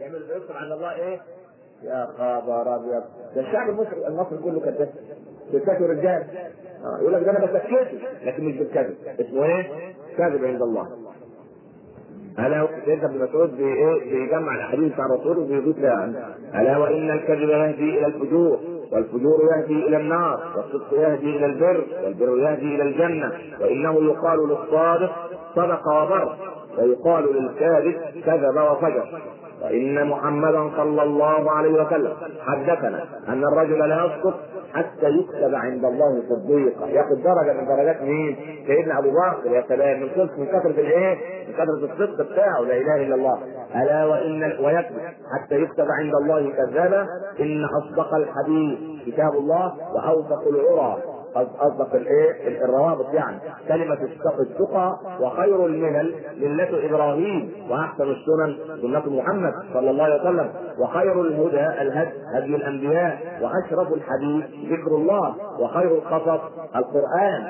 يعمل يكتب عند الله ايه؟ يا خبر ابيض ده الشعب المصري المصري كله كذاب ستات ورجال آه، يقول لك ده انا بسكته لكن مش بالكذب اسمه ايه؟ كذب عند الله الا سيدنا ابن مسعود بي ايه بيجمع الاحاديث بتاع الرسول وبيضيف لها الا وان الكذب يهدي الى الفجور والفجور يهدي الى النار والصدق يهدي الى البر والبر يهدي الى الجنه وانه يقال للصادق صدق وبر ويقال للكاذب كذب وفجر وان محمدا صلى الله عليه وسلم حدثنا ان الرجل لا يسقط حتى يكتب عند الله صديقا ياخذ درجه من درجات مين؟ سيدنا ابو بكر يا سلام من كثر من كثره الايه؟ من كثره الصدق بتاعه لا اله الا الله الا وان ويكتب حتى يكتب عند الله كذابا ان اصدق الحديث كتاب الله واوثق العرى اصدق الايه الروابط يعني كلمه التقى وخير الملل مله ابراهيم واحسن السنن سنه محمد صلى الله عليه وسلم وخير الهدى الهدي هدي الانبياء واشرف الحديث ذكر الله وخير القصص القران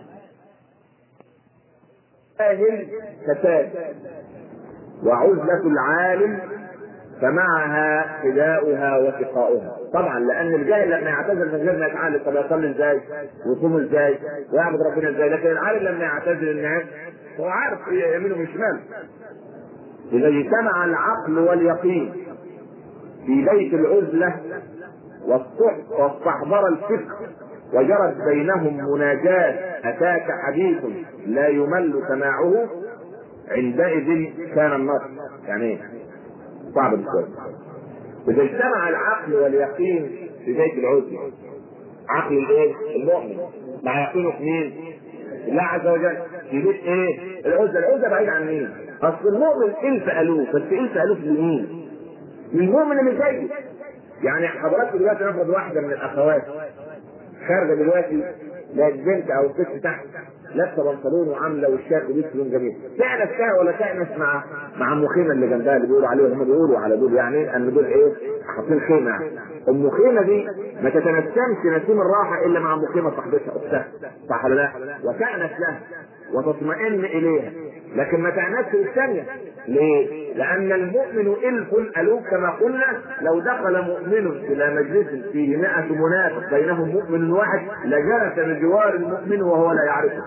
جاهل كتاب وعزلة العالم فمعها فداؤها وسقاؤها طبعا لان الجاهل لما يعتزل من غير ما يتعلم طب يصلي ازاي ويصوم ازاي ويعبد ربنا ازاي لكن العالم لما يعتزل الناس هو عارف يمينه من شماله اذا اجتمع العقل واليقين في بيت العزله واستحضر الفكر وجرت بينهم مناجاة أتاك حديث لا يمل سماعه عندئذ كان النصر يعني ايه؟ صعب شوية إذا اجتمع العقل واليقين في بيت العزلة عقل الايه؟ المؤمن مع يقينه في مين؟ الله عز وجل في بيت ايه؟ العزلة، العزلة بعيد عن مين؟ أصل المؤمن ألف ألوف بس ألف ألوف لمين؟ للمؤمن اللي زيه يعني حضرتك دلوقتي نفرض واحدة من الأخوات خارجة دلوقتي لقت بنت أو ست تحت لابسه بنطلون وعامله وشها ولبس لون جميل تأنس فيها ولا تأنس مع مع ام خيمه اللي جنبها اللي بيقولوا عليهم هم بيقولوا على دول يعني ان دول ايه حاطين خيمه يعني ام خيمه دي ما تتنسمش نسيم الراحه الا مع ام خيمه صاحبتها اختها صح ولا لا؟ وتأنس لها وتطمئن اليها لكن ما تأنسش الثانيه ليه؟ لأن المؤمن ألف ألوف كما قلنا لو دخل مؤمن إلى مجلس فيه مئة منافق بينهم مؤمن واحد لجلس بجوار المؤمن وهو لا يعرفه.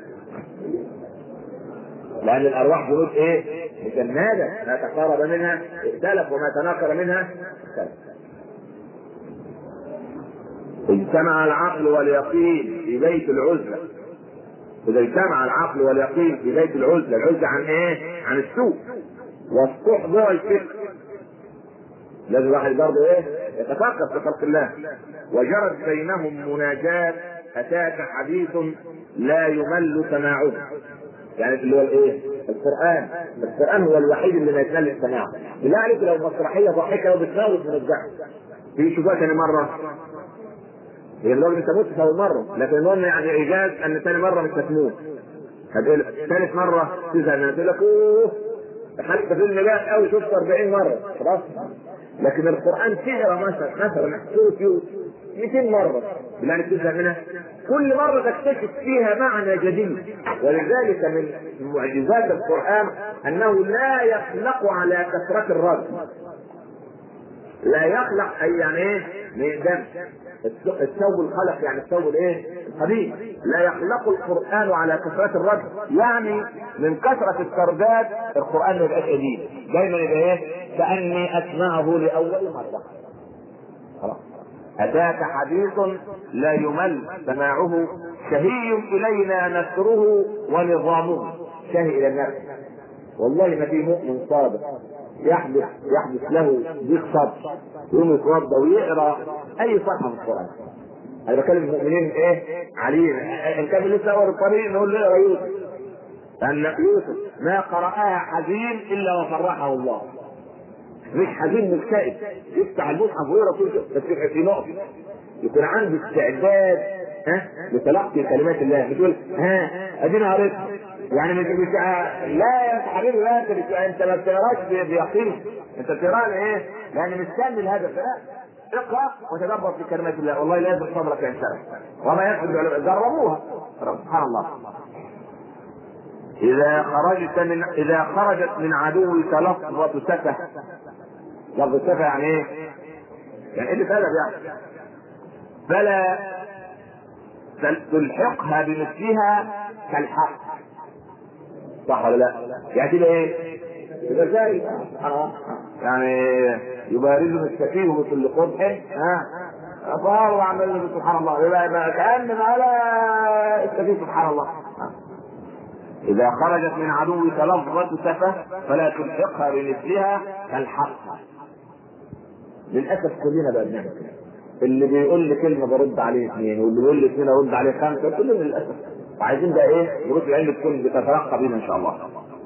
لأن الأرواح جنود إيه؟ مجندة ما تقارب منها اختلف وما تناكر منها اختلف. اجتمع العقل واليقين في بيت العزلة إذا اجتمع العقل واليقين في بيت العزلة، العزلة عن إيه؟ عن السوء واستحضر الفكر لازم الواحد برضه ايه يتفقه في خلق الله وجرت بينهم مناجاة اتاك حديث لا يمل سماعه يعني اللي هو الايه؟ القران القران هو الوحيد اللي ما يتمل سماعه بالله عليك لو مسرحيه ضحكه وبتموت من الضحك في شوفها ثاني مره هي الراجل انت مت اول مره لكن المهم يعني ايجاز ان ثاني مره مش هتموت ثالث مره تزهق منها تقول لك اوه حتى فيلم بقى قوي شفته 40 مره خلاص لكن القران تقرا مثلا مثلا سوره 200 مره بالله تزهق منها كل مره تكتشف فيها معنى جديد ولذلك من معجزات القران انه لا يخلق على كثره الرد لا يخلق اي يعني ايه من دم الثوب الخلق يعني الثوب الايه القديم لا يخلق القران على كثره الرد يعني من كثره الترداد القران ما يبقاش جديد دايما يبقى ايه كاني اسمعه لاول مره خلاص اتاك حديث لا يمل سماعه شهي الينا نثره ونظامه شهي الى الناس والله ما في مؤمن صادق يحدث يحدث له ضيق صدر يقوم يتوضا ويقرا اي صفحه في القران انا بكلم المؤمنين ايه علينا ان كان لسه اول الطريق نقول له اقرا يوسف لان يوسف ما قراها حزين الا وفرحه الله مش حزين مكتئب يفتح المصحف ويقرا كل بس يبقى في نقطه يكون عنده استعداد ها لتلقي كلمات الله بتقول ها ادينا قريتها يعني مش مش لا يا حبيبي لا انت انت ما بتقراش بيقين انت بتقرا ايه؟ لان مستني الهدف لا اقرا وتدبر في كلمات الله والله لازم صبرك ينشرح وما يدخل العلماء جربوها سبحان الله إذا خرجت من إذا خرجت من عدوك لفظة سفه لفظ السفه يعني ايه؟ يعني قله ادب يعني فلا تلحقها بمثلها كالحق صح ولا لا؟ يعني تبقى ايه؟ يبقى زي يعني يبارزهم السفيه بكل قبح ها فهو عمل سبحان الله يبقى يبقى كأن على السفيه سبحان الله إذا خرجت من عدوك لفظة سفة فلا تلحقها بمثلها كالحق للأسف كلنا بقى بنعمل اللي بيقول لي كلمة برد عليه اثنين واللي بيقول لي اثنين ارد عليه خمسة كلنا للأسف وعايزين بقى ايه دروس العلم تكون بتترقى بينا ان شاء الله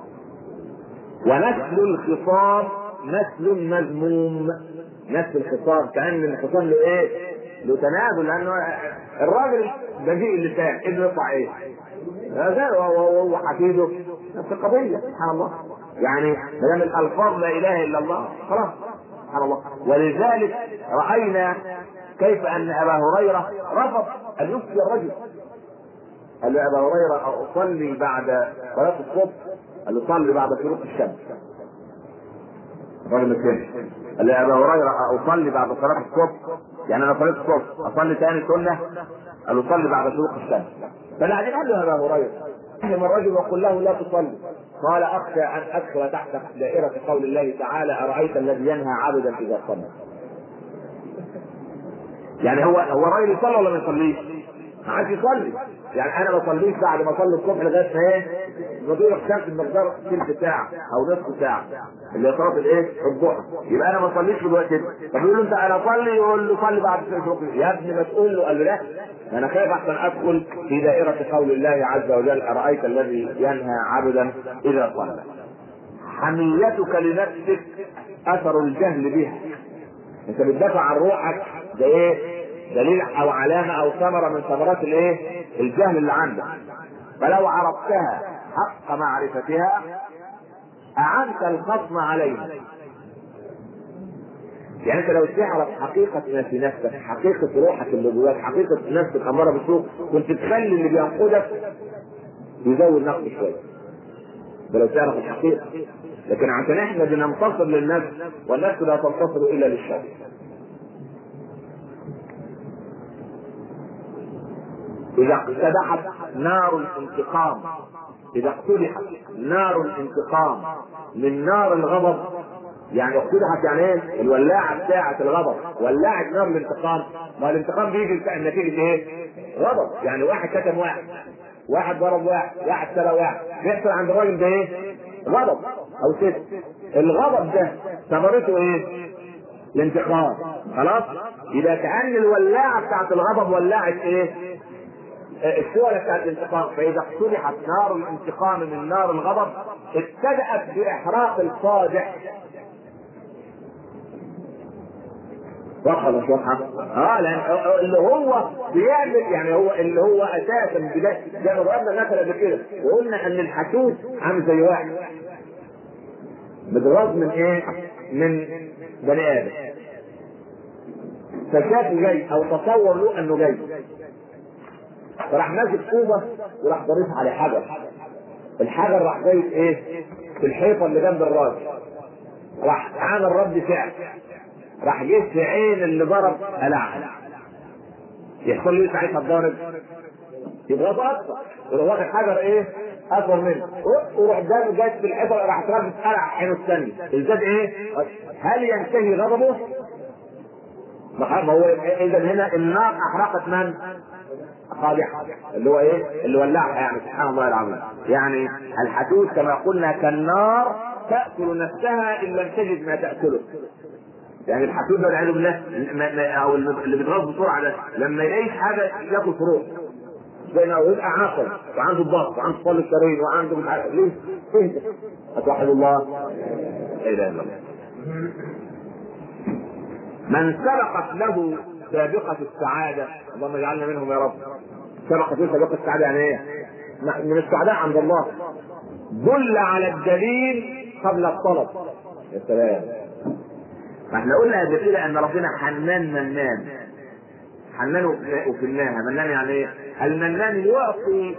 ونسل الخصام نسل مذموم نسل الخصام كان الخصام له ايه؟ له تنازل لانه الراجل بذيء اللسان ابنه يطلع ايه؟ هذا وهو حفيده نفس القضيه سبحان الله يعني ما دام الالفاظ لا اله الا الله خلاص سبحان الله ولذلك راينا كيف ان ابا هريره رفض ان يفتي الرجل قال له ابا هريره اصلي بعد صلاه الصبح قال له صلي بعد شروق الشمس الراجل الثاني قال له ابا هريره اصلي بعد صلاه الصبح يعني انا صليت الصبح اصلي ثاني سنه قال له صلي بعد شروق الشمس فالعجيب قال له ابا هريره اهلم الرجل وقل له لا تصلي قال اخشى ان ادخل تحت دائره قول الله تعالى ارايت الذي ينهى عبدا اذا صلى يعني هو هو الراجل يصلي ولا ما يصليش؟ عايز يصلي يعني انا ما بصليش بعد ما اصلي الصبح لغايه ما ايه؟ بضيع الشمس بمقدار ثلث ساعه او نصف ساعه اللي هي صلاه الايه؟ الضحى يبقى انا ما اصليش في الوقت ده طب يقول له انت انا اصلي يقول له صلي بعد الشروق يا ابني ما تقول له قال له لا انا خايف احسن ادخل في دائره قول الله عز وجل ارايت الذي ينهى عبدا اذا صلى حميتك لنفسك اثر الجهل بها انت بتدافع عن روحك ده ايه؟ دليل او علامه او ثمره من ثمرات الايه؟ الجهل اللي عندك. فلو عرفتها حق معرفتها اعنت الخصم عليها. يعني انت لو تعرف حقيقة ما في نفسك، حقيقة روحك اللي جواك، حقيقة نفسك أمارة بالسوء، كنت تخلي اللي بينقدك يزود نقد شوية. ده لو تعرف الحقيقة. لكن عشان احنا بننتصر للنفس والنفس لا تنتصر الا للشر. إذا اقتدحت نار الانتقام إذا اقتدحت نار الانتقام من نار الغضب يعني اقتدحت يعني ايه؟ الولاعة بتاعة الغضب ولعت نار الانتقام ما الانتقام بيجي نتيجة ايه؟ غضب يعني واحد شتم واحد واحد ضرب واحد واحد سرق واحد بيحصل عند الراجل ده ايه؟ غضب او ست الغضب ده ثمرته ايه؟ الانتقام خلاص؟ يبقى كأن الولاعة بتاعت الغضب ولعت ايه؟ الشغلة بتاعت الانتقام فإذا اقتلحت نار الانتقام من نار الغضب ابتدأت بإحراق الصادع واضحة مش واضحة؟ اه لأن اللي هو بيعمل يعني هو اللي هو أساسا بداية زي ما ضربنا مثلا قبل كده وقلنا أن الحسود عامل زي واحد متغاظ من إيه؟ من بني آدم فشافه جاي أو تصور له أنه جاي فراح ماسك طوبه وراح ضاربها على حجر الحجر راح جاي ايه في الحيطه اللي جنب الراجل راح عامل رد فعل راح جه في عين اللي ضرب قلعها يحصل له ساعتها الضارب يبقى اكثر يروح واخد حجر ايه اكبر منه ويروح جاي جاي في الحيطه راح تربط قلع عينه الثانيه ازداد ايه هل ينتهي غضبه؟ ما هو اذا هنا النار احرقت من؟ صالحة اللي هو ايه؟ اللي ولعها يعني سبحان الله العظيم. يعني الحدود كما قلنا كالنار تأكل نفسها إن لم تجد ما تأكله. يعني الحدود والعياذ بالله او اللي بيتغاظ بسرعه ده لما يلاقيش حاجه ياكل فروع زي ما يبقى عاقل وعنده الضغط وعنده صلب الشرايين وعنده مش عارف ليه؟ اهدى اتوحد الله لا اله الا الله من سبقت له سابقة السعادة اللهم اجعلنا منهم يا رب سبقت له سابقة السعادة يعني ايه؟ من السعداء عند الله دل على الدليل قبل الطلب يا سلام ما احنا قلنا قبل كده ان ربنا حنان منان حنان وفناها منان يعني ايه؟ المنان يعطي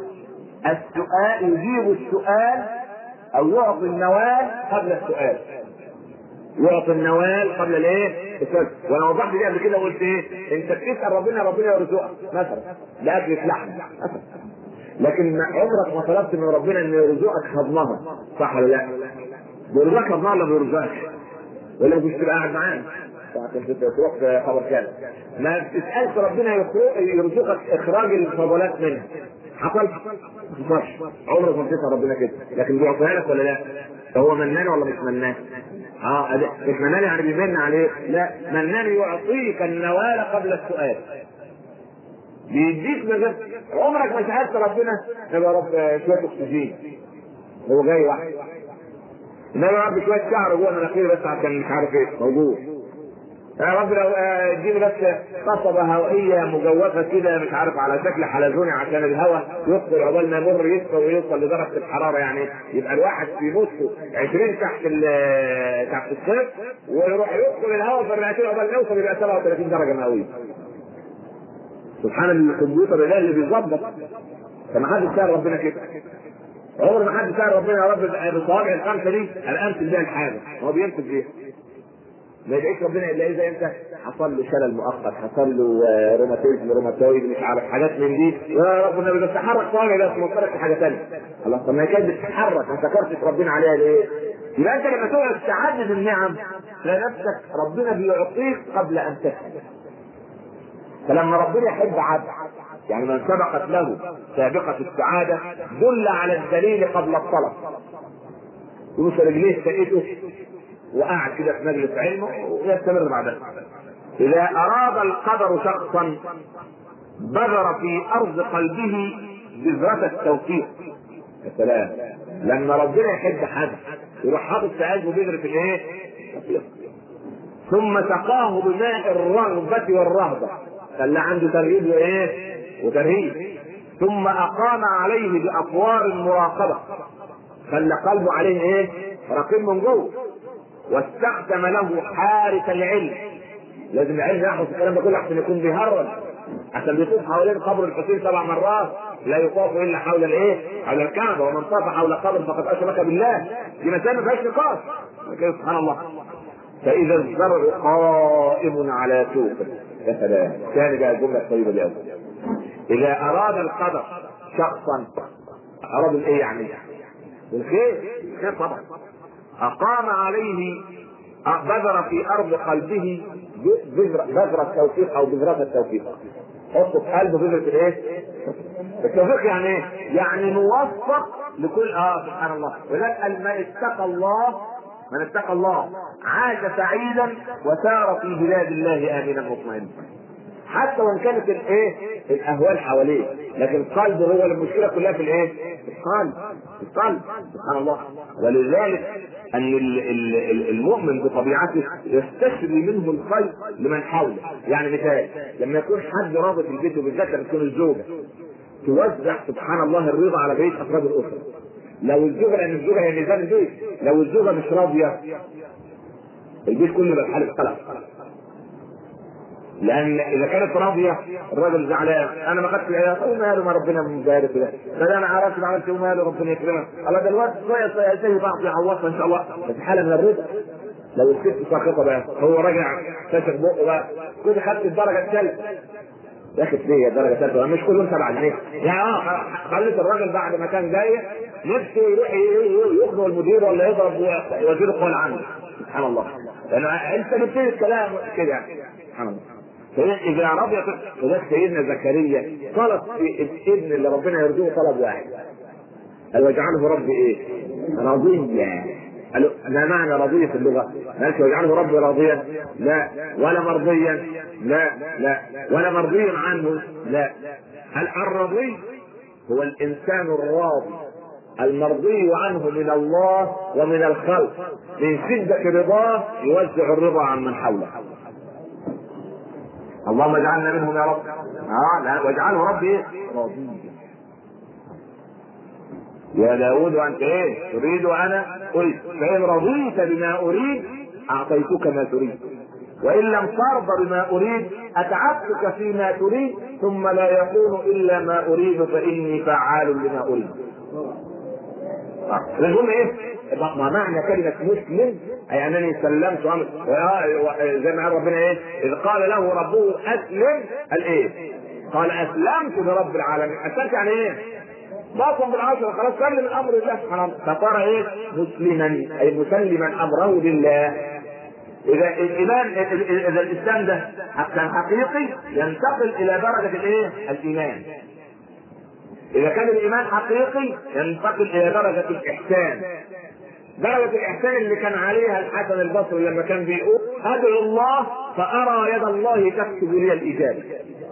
السؤال يجيب السؤال او يعطي النوال قبل السؤال يعطي النوال قبل الايه؟ السؤال وانا وضحت دي قبل كده وقلت ايه؟ انت بتسال ربنا ربنا يرزقك مثلا لاكله لحم مثلا لكن عمرك ما طلبت من ربنا ان يرزقك هضمها صح ولا لا؟ بيرزقك هضمها ولا بيرزقك؟ ولا مش تبقى قاعد معانا؟ عشان تروح في خبر كامل ما تسالش ربنا يرزقك اخراج الفضلات منها حصل؟ ما حصلش عمرك ما بتسال ربنا كده لكن بيعطيها لك ولا لا؟ فهو منان ولا مش منان؟ اه مش منان يعني بيمن عليك لا منان يعطيك النوال قبل السؤال بيديك من عمرك ما سالت ربنا يا رب شويه اكسجين هو جاي واحد انما يا رب شويه شعر جوه مناخيري بس عشان مش عارف ايه موجود يا رب لو اديني بس قصبة هوائية مجوفة كده مش عارف على شكل حلزوني عشان الهواء يدخل عقبال ما يمر يسقى ويوصل لدرجة الحرارة يعني يبقى الواحد في نصه 20 تحت تحت الصفر ويروح يدخل الهواء في الرئتين عقبال ما يوصل يبقى 37 درجة مئوية. سبحان الكمبيوتر ده اللي بيظبط فما حدش سأل ربنا كده. عمر ما حد سأل ربنا يا رب بصوابع الخمسة دي انا امسك بيها الحاجة هو بيمسك بيها. ما يدعيش ربنا الا اذا انت حصل له شلل مؤقت حصل له روماتيزم روماتويد مش عارف حاجات من دي يا رب النبي بس تحرك صوابع بس ما في حاجه ثانيه الله طب ما كانت بتتحرك ما ذكرتش ربنا عليها ليه؟ يبقى انت لما تقعد تعدد النعم تلاقي نفسك ربنا بيعطيك قبل ان تسال فلما ربنا يحب عبد يعني من سبقت له سابقة السعادة دل على الدليل قبل الطلب يوصل رجليه سقيته وقاعد كده في مجلس علمه ويستمر بعدها إذا أراد القدر شخصا بذر في أرض قلبه بذرة التوفيق يا سلام لما ربنا يحب حد يروح حاطط في قلبه بذرة الايه؟ ثم سقاه بماء الرغبة والرهبة خلى عنده ترغيب وايه؟ وترهيب ثم أقام عليه بأطوار المراقبة خلى قلبه عليه ايه؟ رقيب من جوه واستخدم له حارس العلم لازم العلم يحفظ الكلام ده كله عشان يكون بيهرب عشان بيطوف حوالين قبر الحسين سبع مرات لا يطاف الا حول الايه؟ حول الكعبه ومن طاف حول قبر فقد اشرك بالله دي مسألة ما فيهاش نقاش سبحان الله فاذا الزرع قائم على سوقه يا سلام ثاني بقى الجمله الطيبه دي اذا اراد القدر شخصا اراد الايه يعني؟ الخير الخير طبعا أقام عليه بذر في أرض قلبه بذرة التوفيق أو بذرة التوفيق حط في قلبه بذرة الإيه؟ التوفيق يعني إيه؟ يعني موفق لكل آه سبحان الله ولذلك من اتقى الله من اتقى الله عاش سعيدا وسار في بلاد الله آمنا مطمئنا حتى وان كانت الايه الاهوال حواليه لكن قلبه هو المشكله كلها في الايه في القلب في القلب سبحان الله ولذلك ان المؤمن بطبيعته يستشري منه الخير لمن حوله يعني مثال لما يكون حد راضي في البيت وبالذات لما تكون الزوجه توزع سبحان الله الرضا على بقيه افراد الاسره لو الزوجه لان الزوجه هي ميزان البيت لو الزوجه مش راضيه البيت كله بقى حاله قلق لان اذا كانت راضيه الراجل زعلان انا ما خدتش العيال او ماله ما ربنا مبارك له ده انا عرفت ما عملت وماله ربنا يكرمك الله ده الوقت شويه شويه زي بعض يعوضها ان شاء الله بس حاله من الرضا لو الست ساخطه بقى هو راجع كشف بقه بقى كنت خدت الدرجه الثالثه ياخد فيا الدرجه الثالثه مش كلهم سبعه جنيه يعني اه خلت الراجل بعد ما كان جاي نفسه يروح يخبر المدير ولا يضرب وزير القول عنه سبحان الله لان انت بتبتدي الكلام كده يعني سبحان الله فإذا رضيت وذلك سيدنا زكريا طلب في الابن اللي ربنا يرزقه طلب واحد قال واجعله ربي ايه؟ رضيا قالوا ما معنى رضية في اللغة؟ قال واجعله ربي راضيا؟ لا ولا مرضيا؟ لا لا ولا مرضي عنه؟ لا هل الرضي هو الإنسان الراضي المرضي عنه من الله ومن الخلق من شدة رضاه يوزع الرضا عن من حوله اللهم اجعلنا منهم يا رب اه لا واجعله ربي ايه راضيا يا داود وانت ايه تريد وانا اريد فان رضيت بما اريد اعطيتك ما تريد وان لم ترضى بما اريد اتعبتك فيما تريد ثم لا يكون الا ما اريد فاني فعال لما اريد الجمله ايه ما معنى كلمه مسلم اي انني سلمت امر زي ما قال ربنا ايه اذ قال له ربه اسلم قال ايه قال اسلمت لرب العالمين اسلمت يعني ايه باطن بالعشرة خلاص سلم الامر لله سبحانه وتعالى فصار ايه مسلما اي مسلما امره لله اذا الايمان اذا الاسلام ده كان حقيقي ينتقل الى درجه الايه؟ الايمان. اذا كان الايمان حقيقي ينتقل الى درجه الاحسان. درجة الإحسان اللي كان عليها الحسن البصري لما كان بيقول أدعو الله فأرى يد الله تكتب لي الإجابة.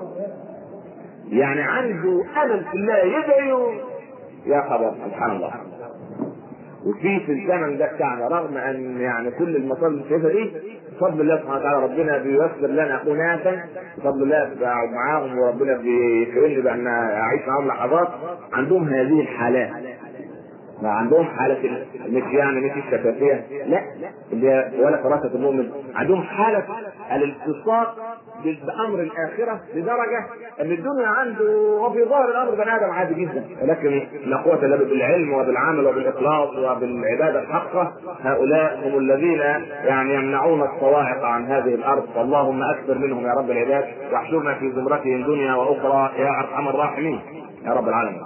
يعني عنده أمل في الله يدعو يا خبر سبحان الله. وفي في الزمن ده بتاعنا رغم ان يعني كل المصادر الشايفه دي بفضل الله سبحانه وتعالى ربنا بييسر لنا اناسا بفضل الله بقعد معاهم وربنا بيكرمني بان اعيش معاهم لحظات عندهم هذه الحالات ما عندهم حالة مش يعني مش الشفافية لا اللي هي ولا فراسة المؤمن عندهم حالة الالتصاق بأمر الآخرة لدرجة أن الدنيا عنده وفي ظاهر الأمر بني آدم عادي جدا ولكن لا قوة إلا بالعلم وبالعمل وبالإخلاص وبالعبادة الحقة هؤلاء هم الذين يعني يمنعون الصواعق عن هذه الأرض فاللهم أكثر منهم يا رب العباد واحشرنا في زمرتهم دنيا وأخرى يا أرحم الراحمين يا رب العالمين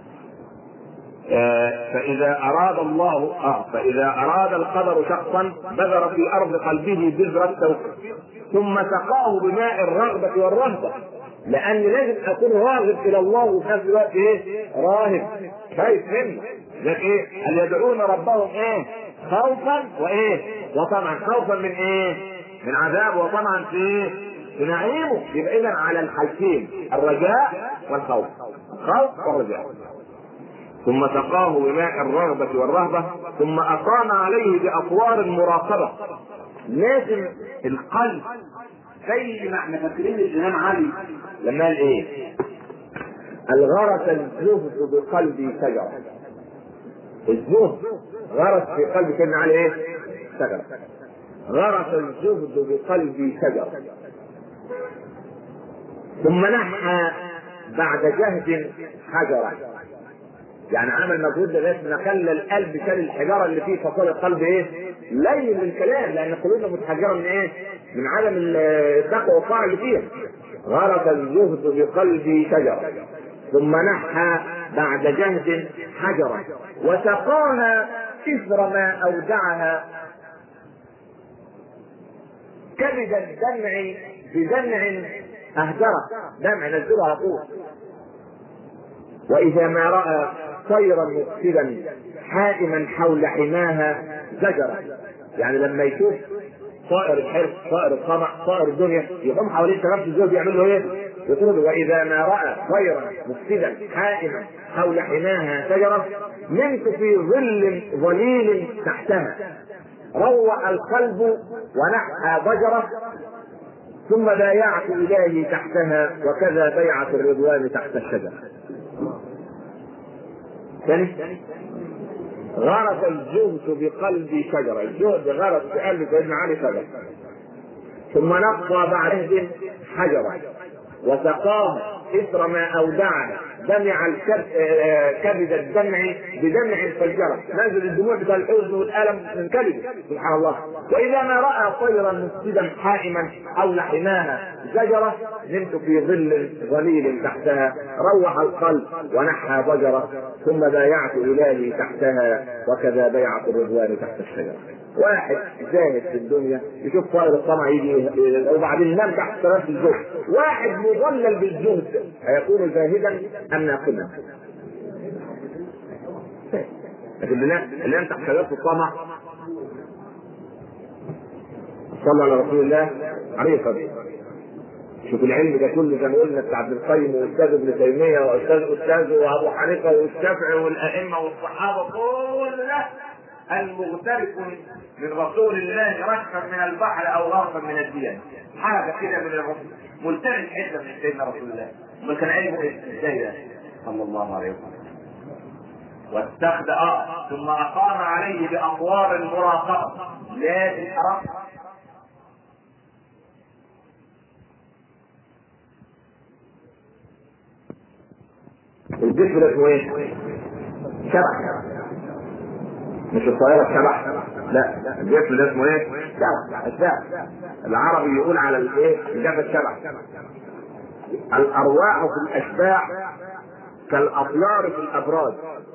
فإذا أراد الله آه فإذا أراد القدر شخصا بذر في أرض قلبه بذر التوفيق ثم سقاه بماء الرغبة والرهبة لأن لازم أكون راغب إلى الله وفي نفس الوقت إيه؟ راهب خايف منه لكن إيه؟ هل يدعون ربهم إيه؟ خوفا وإيه؟ وطمعا خوفا من إيه؟ من عذاب وطمعا في إيه؟ في نعيمه يبقى إذا على الحالتين الرجاء والخوف الخوف والرجاء ثم سقاه بماء الرغبة والرهبة ثم أقام عليه بأطوار المراقبة لازم القلب زي ما احنا فاكرين الإمام علي لما قال إيه؟ الغرس الزهد بقلبي شجرة الزهد غرس في قلب سيدنا علي إيه؟ شجرة غرس الزهد بقلبي شجرة ثم نحى بعد جهد حجرا يعني عمل مجهود لغايه ما خلى القلب شال الحجاره اللي فيه فصار القلب ايه؟ لين من الكلام لان قلوبنا متحجره من ايه؟ من عدم التقوى والطاعه اللي فيها. غرس الزهد بقلبي شجره ثم نحى بعد جهد حجرا وسقاها اثر ما اودعها كبد الدمع بدمع اهدره دمع نزله على طول واذا ما راى طيرا مقتلا حائما حول حماها زجرا يعني لما يشوف طائر الحرص طائر الطمع طائر الدنيا يقوم حواليه شباب الزوج يعمل له ايه؟ يقول واذا ما راى طيرا مفسدا حائما حول حماها شجره نمت في ظل ظليل تحتها روع القلب ونحى ضجره ثم بايعت الهي تحتها وكذا بيعه الرضوان تحت الشجره ثاني غرس الزهد بقلب شجرة الزهد غرس في قلب سيدنا علي شجرة ثم نقى بعد حجرة وسقاه إثر ما أودعه دمع كبد الدمع بدمع فجرة نزل الدموع بتاع الحزن والألم من كبده سبحان الله وإذا ما رأى طيرا مفسدا حائما حول حماها زجرة نمت في ظل ظليل تحتها روح القلب ونحى ضجرة ثم بايعت إلهي تحتها وكذا بيعة الرضوان تحت الشجرة واحد زاهد في الدنيا يشوف طائر الطمع يجي وبعدين ينام تحت ثلاث الزهد واحد مضلل بالزهد هيكون زاهدا ام ناقما لكن اللي ينام تحت ثلاث الطمع صلى على رسول الله عليه الصلاه والسلام شوف العلم ده كله زي ما قلنا بتاع ابن القيم واستاذ ابن تيميه واستاذ استاذه وابو حنيفه والشافعي والائمه والصحابه كله المغترف من رسول الله رشفا من البحر او غرفا من الديان حاجه كده من الرسول ملتزم حته من سيدنا رسول الله ما كان علمه ازاي ده صلى الله عليه وسلم واستخدم آه ثم اقام عليه باطوار المراقبه لازم أراقب الذكر اسمه ايه؟ شبح مش الطائره الشبح لا الجسم ده اسمه ايه؟ شبح الشبح العربي يقول على الايه؟ الجبل الشبح الارواح في الاشباح كالاطيار في الابراج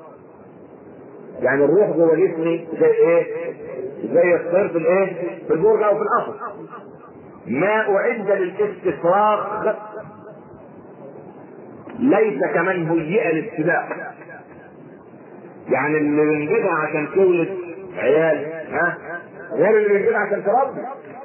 يعني الروح جوه جسمي زي ايه؟ زي الطير في الايه؟ في البرج او في القفص ما اعد للاستفراغ ليس كمن هيئ للسباق يعني اللي بنجيبها عشان تولد عيال ها غير اللي بنجيبها عشان تربي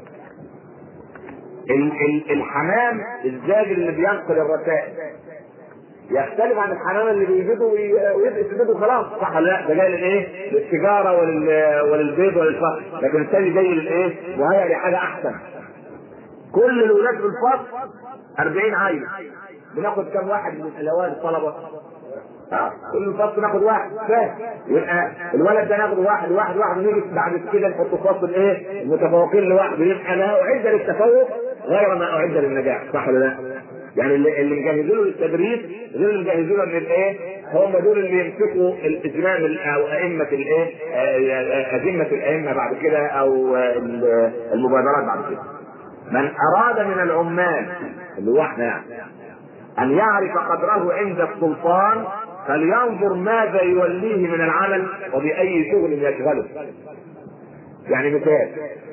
الحمام الزاجر اللي بينقل الرسائل يختلف عن الحمام اللي بيجيبه ويبقى بيده خلاص صح ولا لا ده جاي للايه؟ للتجاره ولل... وللبيض وللفخر لكن الثاني جاي للايه؟ وهي لحاجه احسن كل الولاد في الفصل 40 عيل بناخد كم واحد من الاوائل الطلبه كل فصل ناخد واحد فاهم يبقى الولد ده ناخد واحد واحد واحد ونيجي بعد كده نحط فصل ايه المتفوقين لوحده يبقى ما اعد للتفوق غير ما اعد للنجاح صح ولا لا؟ يعني اللي, اللي مجهزينه للتدريس غير اللي مجهزينه من الايه؟ هم دول اللي يمسكوا الازمام او ائمه الايه؟ ائمه الائمه بعد كده او المبادرات بعد كده. من اراد من العمال اللي هو احنا يعني ان يعرف قدره عند السلطان فلينظر ماذا يوليه من العمل وباي شغل يشغله. يعني مثال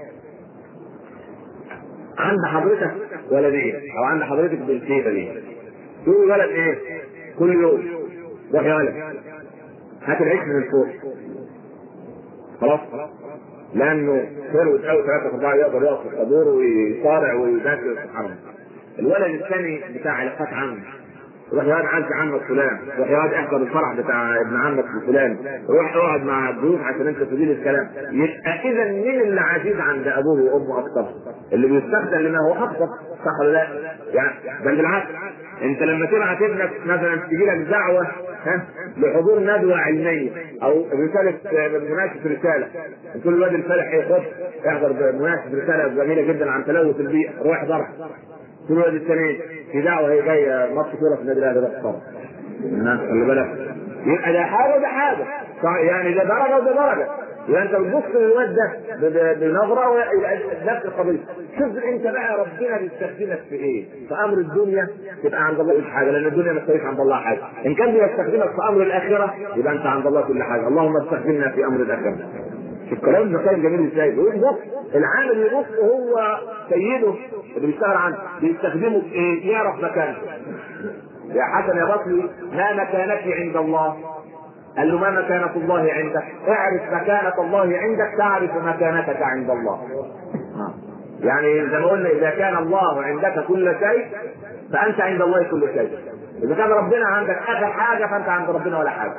عند حضرتك ولدين او عند حضرتك بنتين دي تقول ولد ايه؟ كل يوم روح يا ولد هات العيش من الفوق خلاص لانه ثروت قوي ثلاثة أربعة يقدر يقف في الطابور ويصارع ويذاكر سبحان الله الولد الثاني بتاع علاقات عامة روح يقعد عز عمك فلان روح يقعد احضر الفرح بتاع ابن عمك فلان روح اقعد مع الضيوف عشان انت تدير الكلام يبقى اذا مين اللي عزيز عند ابوه وامه اكثر اللي بيستخدم لما هو اكثر صح ولا لا يعني بل بالعكس انت لما تبعت ابنك مثلا تجي لك دعوه ها لحضور ندوه علميه او رساله مناقشه رساله تقول الواد الفالح ايه خد احضر مناقشه رساله جميله جدا عن تلوث البيئه روح احضرها تقول الواد الثاني في دعوه هي جايه ماتش كوره في النادي الاهلي ده خلي بالك يبقى ده حاجه وده حاجه يعني ده درجه وده درجه يبقى انت بتبص للواد ده بنظره ويبقى نفس القضيه شوف انت بقى ربنا بيستخدمك في ايه؟ في امر الدنيا تبقى عند الله كل حاجه لان الدنيا ما تسويش عند الله حاجه ان كان بيستخدمك في امر الاخره يبقى انت عند الله كل حاجه اللهم استخدمنا في امر الاخره شوف كلام ابن القيم جميل ازاي بيقول بص العامل يبص هو سيده اللي بيشتغل عنه بيستخدمه في ايه؟ يعرف مكانه يا حسن يا بطلي ما مكانتي عند الله قال له ما مكانة الله عندك؟ اعرف مكانة الله عندك تعرف مكانتك عند الله. يعني زي ما قلنا إذا كان الله عندك كل شيء فأنت عند الله كل شيء. إذا كان ربنا عندك آخر حاجة فأنت عند ربنا ولا حاجة.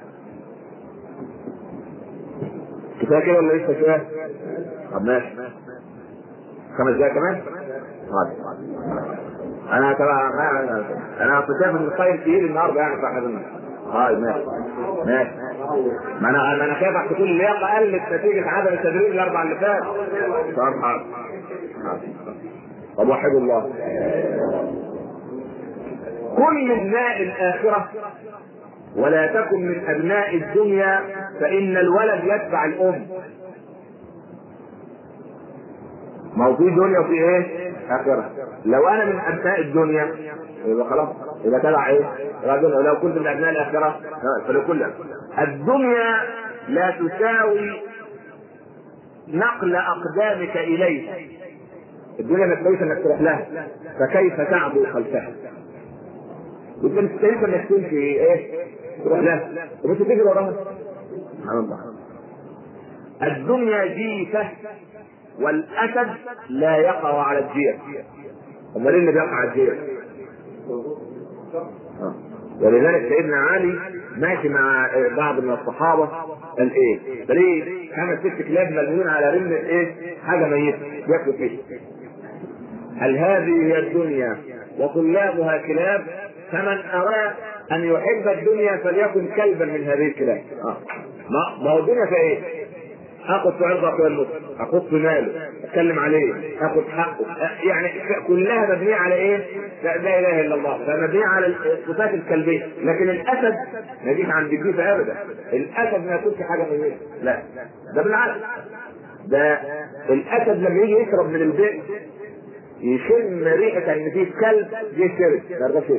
كفاية كده ولا لسه شوية؟ طب ماشي. خمس دقايق كمان؟ طيب. أنا تبع أنا كنت شايف إن الخير تقيل النهارده يعني صاحب النهارده. طيب ماشي ماشي ما انا ما انا خايف تكون اللياقه قلت نتيجه عدم التدريب الاربع اللي فات طب حاضر طب وحدوا الله كن من ابناء الاخره ولا تكن من ابناء الدنيا فان الولد يتبع الام ما هو في دنيا وفي ايه؟ اخره لو انا من ابناء الدنيا يبقى خلاص يبقى تبع ايه؟ رجل ولو كنت من ابناء الاخره فلكل الدنيا لا تساوي نقل اقدامك اليها الدنيا ما تساويش انك تروح لها فكيف تعبو خلفها وانت مش تستاهلش انك تمشي ايه؟ تروح لها ومش تجري وراها سبحان الله الدنيا جيفه والاسد لا يقع على الجير امال ايه اللي بيقع على الجير؟ ولذلك سيدنا علي ماشي مع بعض من الصحابه قال ايه؟ قال ايه؟ خمس ست كلاب ملمومين على رمه ايه؟ حاجه ميته بياكلوا فيها. هل هذه هي الدنيا وطلابها كلاب؟ فمن اراد ان يحب الدنيا فليكن كلبا من هذه الكلاب. آه. ما هو الدنيا في ايه؟ اخذ في عرض اخويا المسلم اخذ في ماله اتكلم عليه اخذ حقه يعني كلها مبنيه على ايه؟ لا, لا اله الا الله فمبنيه على الصفات الكلبيه لكن الاسد ما يجيش عند الجيفه ابدا الاسد ما ياكلش حاجه من لا ده بالعكس ده الاسد لما يجي يشرب من البئر يشم ريحه ان فيه كلب يشرب ده شيء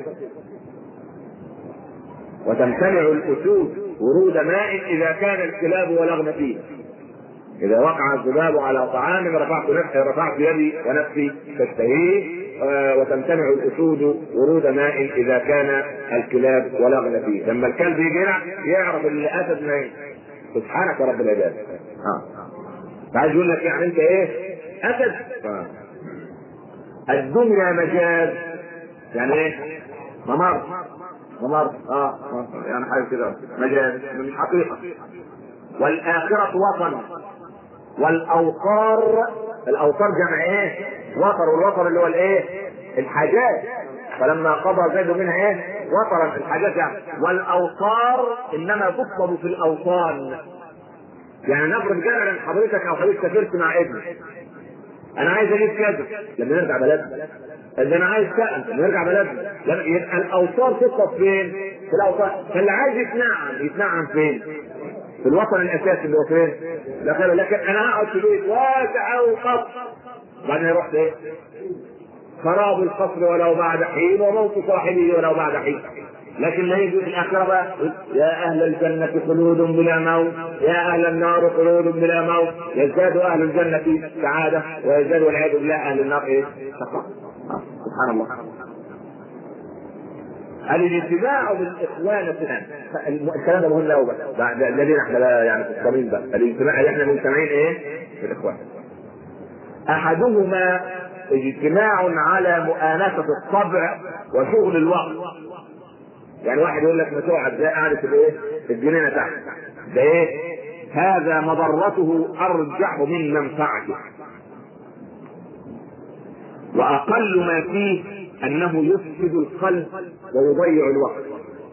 وتمتنع الاسود ورود ماء اذا كان الكلاب ولغن فيه اذا وقع الذباب على طعام رفعت نفسي رفعت يدي ونفسي تشتهيه آه وتمتنع الاسود ورود ماء اذا كان الكلاب ولغن فيه لما الكلب يجي يعرف ان الاسد ما سبحانك رب العباد اه عايز يقول لك يعني انت ايه اسد آه. الدنيا مجاز يعني ايه ممر ممر اه يعني حاجه كده مجاز مش حقيقه والاخره وطن والاوطار الاوطار جمع ايه وطر والوطر اللي هو الايه الحاجات فلما قضى زيد منها ايه وطرا الحاجات يعني والاوطار انما تطلب في الاوطان يعني نفرض جدلا حضرتك او حضرتك سافرت مع ابنك انا عايز اجيب كذا لما نرجع بلدنا اذا انا عايز كأن لما نرجع بلدنا لما يبقى الاوطار تطلب فين؟ في الاوطار فاللي عايز يتنعم يتنعم فين؟ في الوطن الاساسي اللي هو فين؟ لكن لكن انا هقعد في بيت واسع وقصر بعدين رحت ايه؟ خراب القصر ولو بعد حين وموت صاحبه ولو بعد حين لكن لا يجوز الاخره بقى يا اهل الجنه خلود بلا موت يا اهل النار خلود بلا موت يزداد اهل الجنه سعاده ويزداد والعياذ بالله اهل النار ايه؟ شقاء سبحان الله الاجتماع بالاخوان الان الكلام ده مهم قوي بقى ده لينا احنا بقى يعني في الصميم بقى الاجتماع اللي احنا مجتمعين ايه؟ في الاخوان احدهما اجتماع على مؤانسة الطبع وشغل الوقت يعني واحد يقول لك ما تقعد زي قاعدة الايه؟ الجنينة تحت ده ايه؟ هذا مضرته ارجح من منفعته واقل ما فيه انه يفسد القلب ويضيع الوقت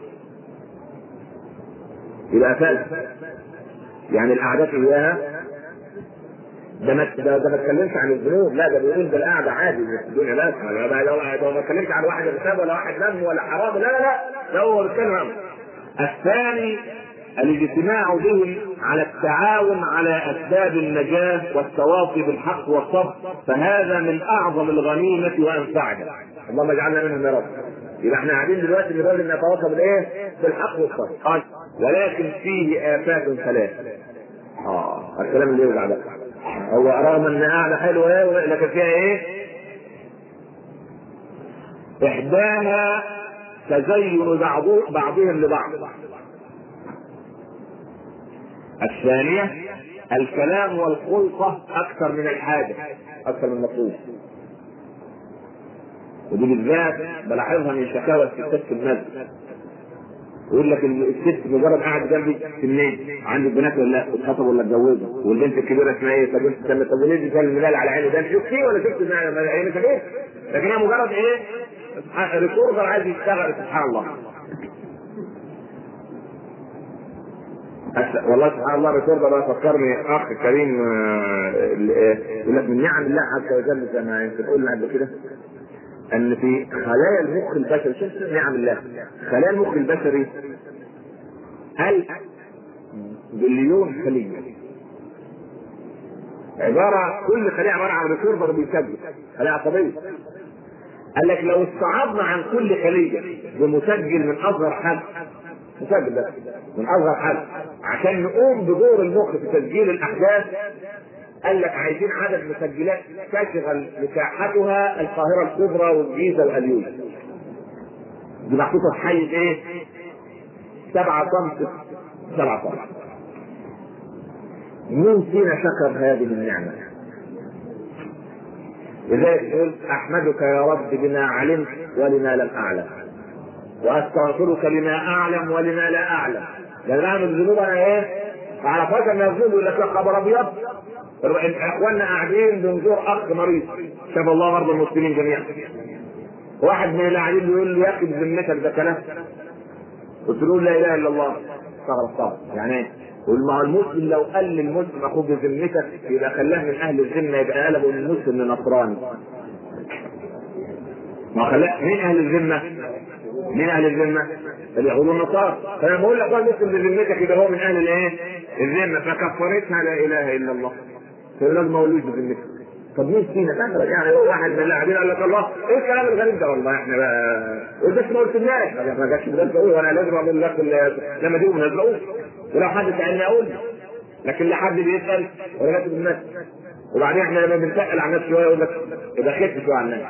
يبقى فاسد يعني القعدات اياها ده ما ده, ده ما اتكلمش عن الذنوب لا ده بيقول ده القعده عادي في الدنيا بس ده ما اتكلمش عن واحد ارتاب ولا واحد نم ولا حرام لا لا لا ده هو بيتكلم عنه الثاني الاجتماع بهم على التعاون على اسباب النجاه والتواصي بالحق والصبر فهذا من اعظم الغنيمه وانفعها اللهم اجعلنا منهم يا رب يبقى احنا قاعدين دلوقتي بنقول ان نتواصى بالايه؟ بالحق والصبر ولكن فيه افات ثلاث اه الكلام اللي يوجع ده هو رغم ان قاعده حلوه لكن فيها ايه؟ احداها تزين بعضهم لبعض الثانية الكلام والخلطة أكثر من الحاجة أكثر من المطلوب ودي بالذات بلاحظها من شكاوى الستات في المسجد يقول لك الست مجرد قاعد جنبي سنين عندي بنات ولا لا اتخطبوا ولا اتجوزوا والبنت الكبيره اسمها ايه طب انت طب وليه دي الملال على عيني ده انت شفتيه ولا شفت هي مش ايه لكن هي مجرد ايه ريكوردر عايز يشتغل سبحان الله والله سبحان الله ريكوردر ده فكرني اخ كريم يقول لك من نعم الله عز وجل زي ما انت تقول قبل كده ان في خلايا المخ البشري شوف نعم الله خلايا المخ البشري ألف بليون خلية عبارة كل خلية عبارة عن ريكوردر بيسجل خلية عصبية قال لك لو استعرضنا عن كل خلية بمسجل من أصغر حد مسجل بس من أصغر حد عشان نقوم بدور المخ في تسجيل الأحداث قال لك عايزين عدد مسجلات تشغل مساحتها القاهرة الكبرى والجيزة والأليوب دي محطوطة في حيز ايه؟ سبعة طن سبعة طن مين فينا شكر هذه النعمة؟ لذلك يقول أحمدك يا رب بما علمت ولما لم أعلم وأستغفرك لما أعلم ولما لا أعلم لأن أعمل الذنوب أنا إيه؟ أعرفهاش أن الذنوب يقول لك يا خبر أبيض اخواننا قاعدين بنزور اخ مريض شاف الله مرضى المسلمين جميعا واحد من اللي قاعدين بيقول لي يا اخي بذمتك ده كلام قلت له لا اله الا الله استغرب طبعا يعني ايه؟ والمع المسلم لو قال للمسلم اخوك بذمتك يبقى خلاه من اهل الذمه يبقى قلبه من المسلم لنصراني ما خلاه مين اهل الذمه؟ مين اهل الذمه؟ اليهود والنصارى فانا بقول لك واحد مسلم بذمتك يبقى هو من اهل الايه؟ الذمه فكفرتها لا اله الا الله فلازم ما اقولوش بذمتك طب مين فينا مثلا يعني واحد من اللاعبين قال لك الله ايه الكلام الغريب ده والله احنا بقى بس ما قلتلناش ما جاتش بلاد اقول وانا لازم اقول لك لما تيجوا من اقول ولو حد سالني اقول لكن لا حد بيسال ولا كاتب الناس وبعدين احنا لما بنسال عن الناس شويه يقول لك يبقى خف شويه عن الناس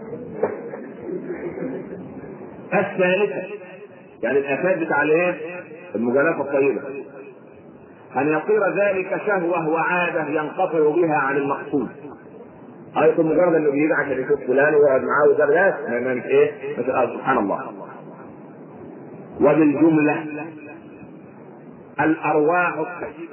الثالثه يعني الافات بتاع الايه؟ المجالات الطيبه ان يصير ذلك شهوه وعاده ينقطع بها عن المقصود ايضا مجرد انه بيجي عشان يشوف فلان ويقعد معاه وده لا ما مش ايه مش آه سبحان الله وبالجمله الارواح الطيبه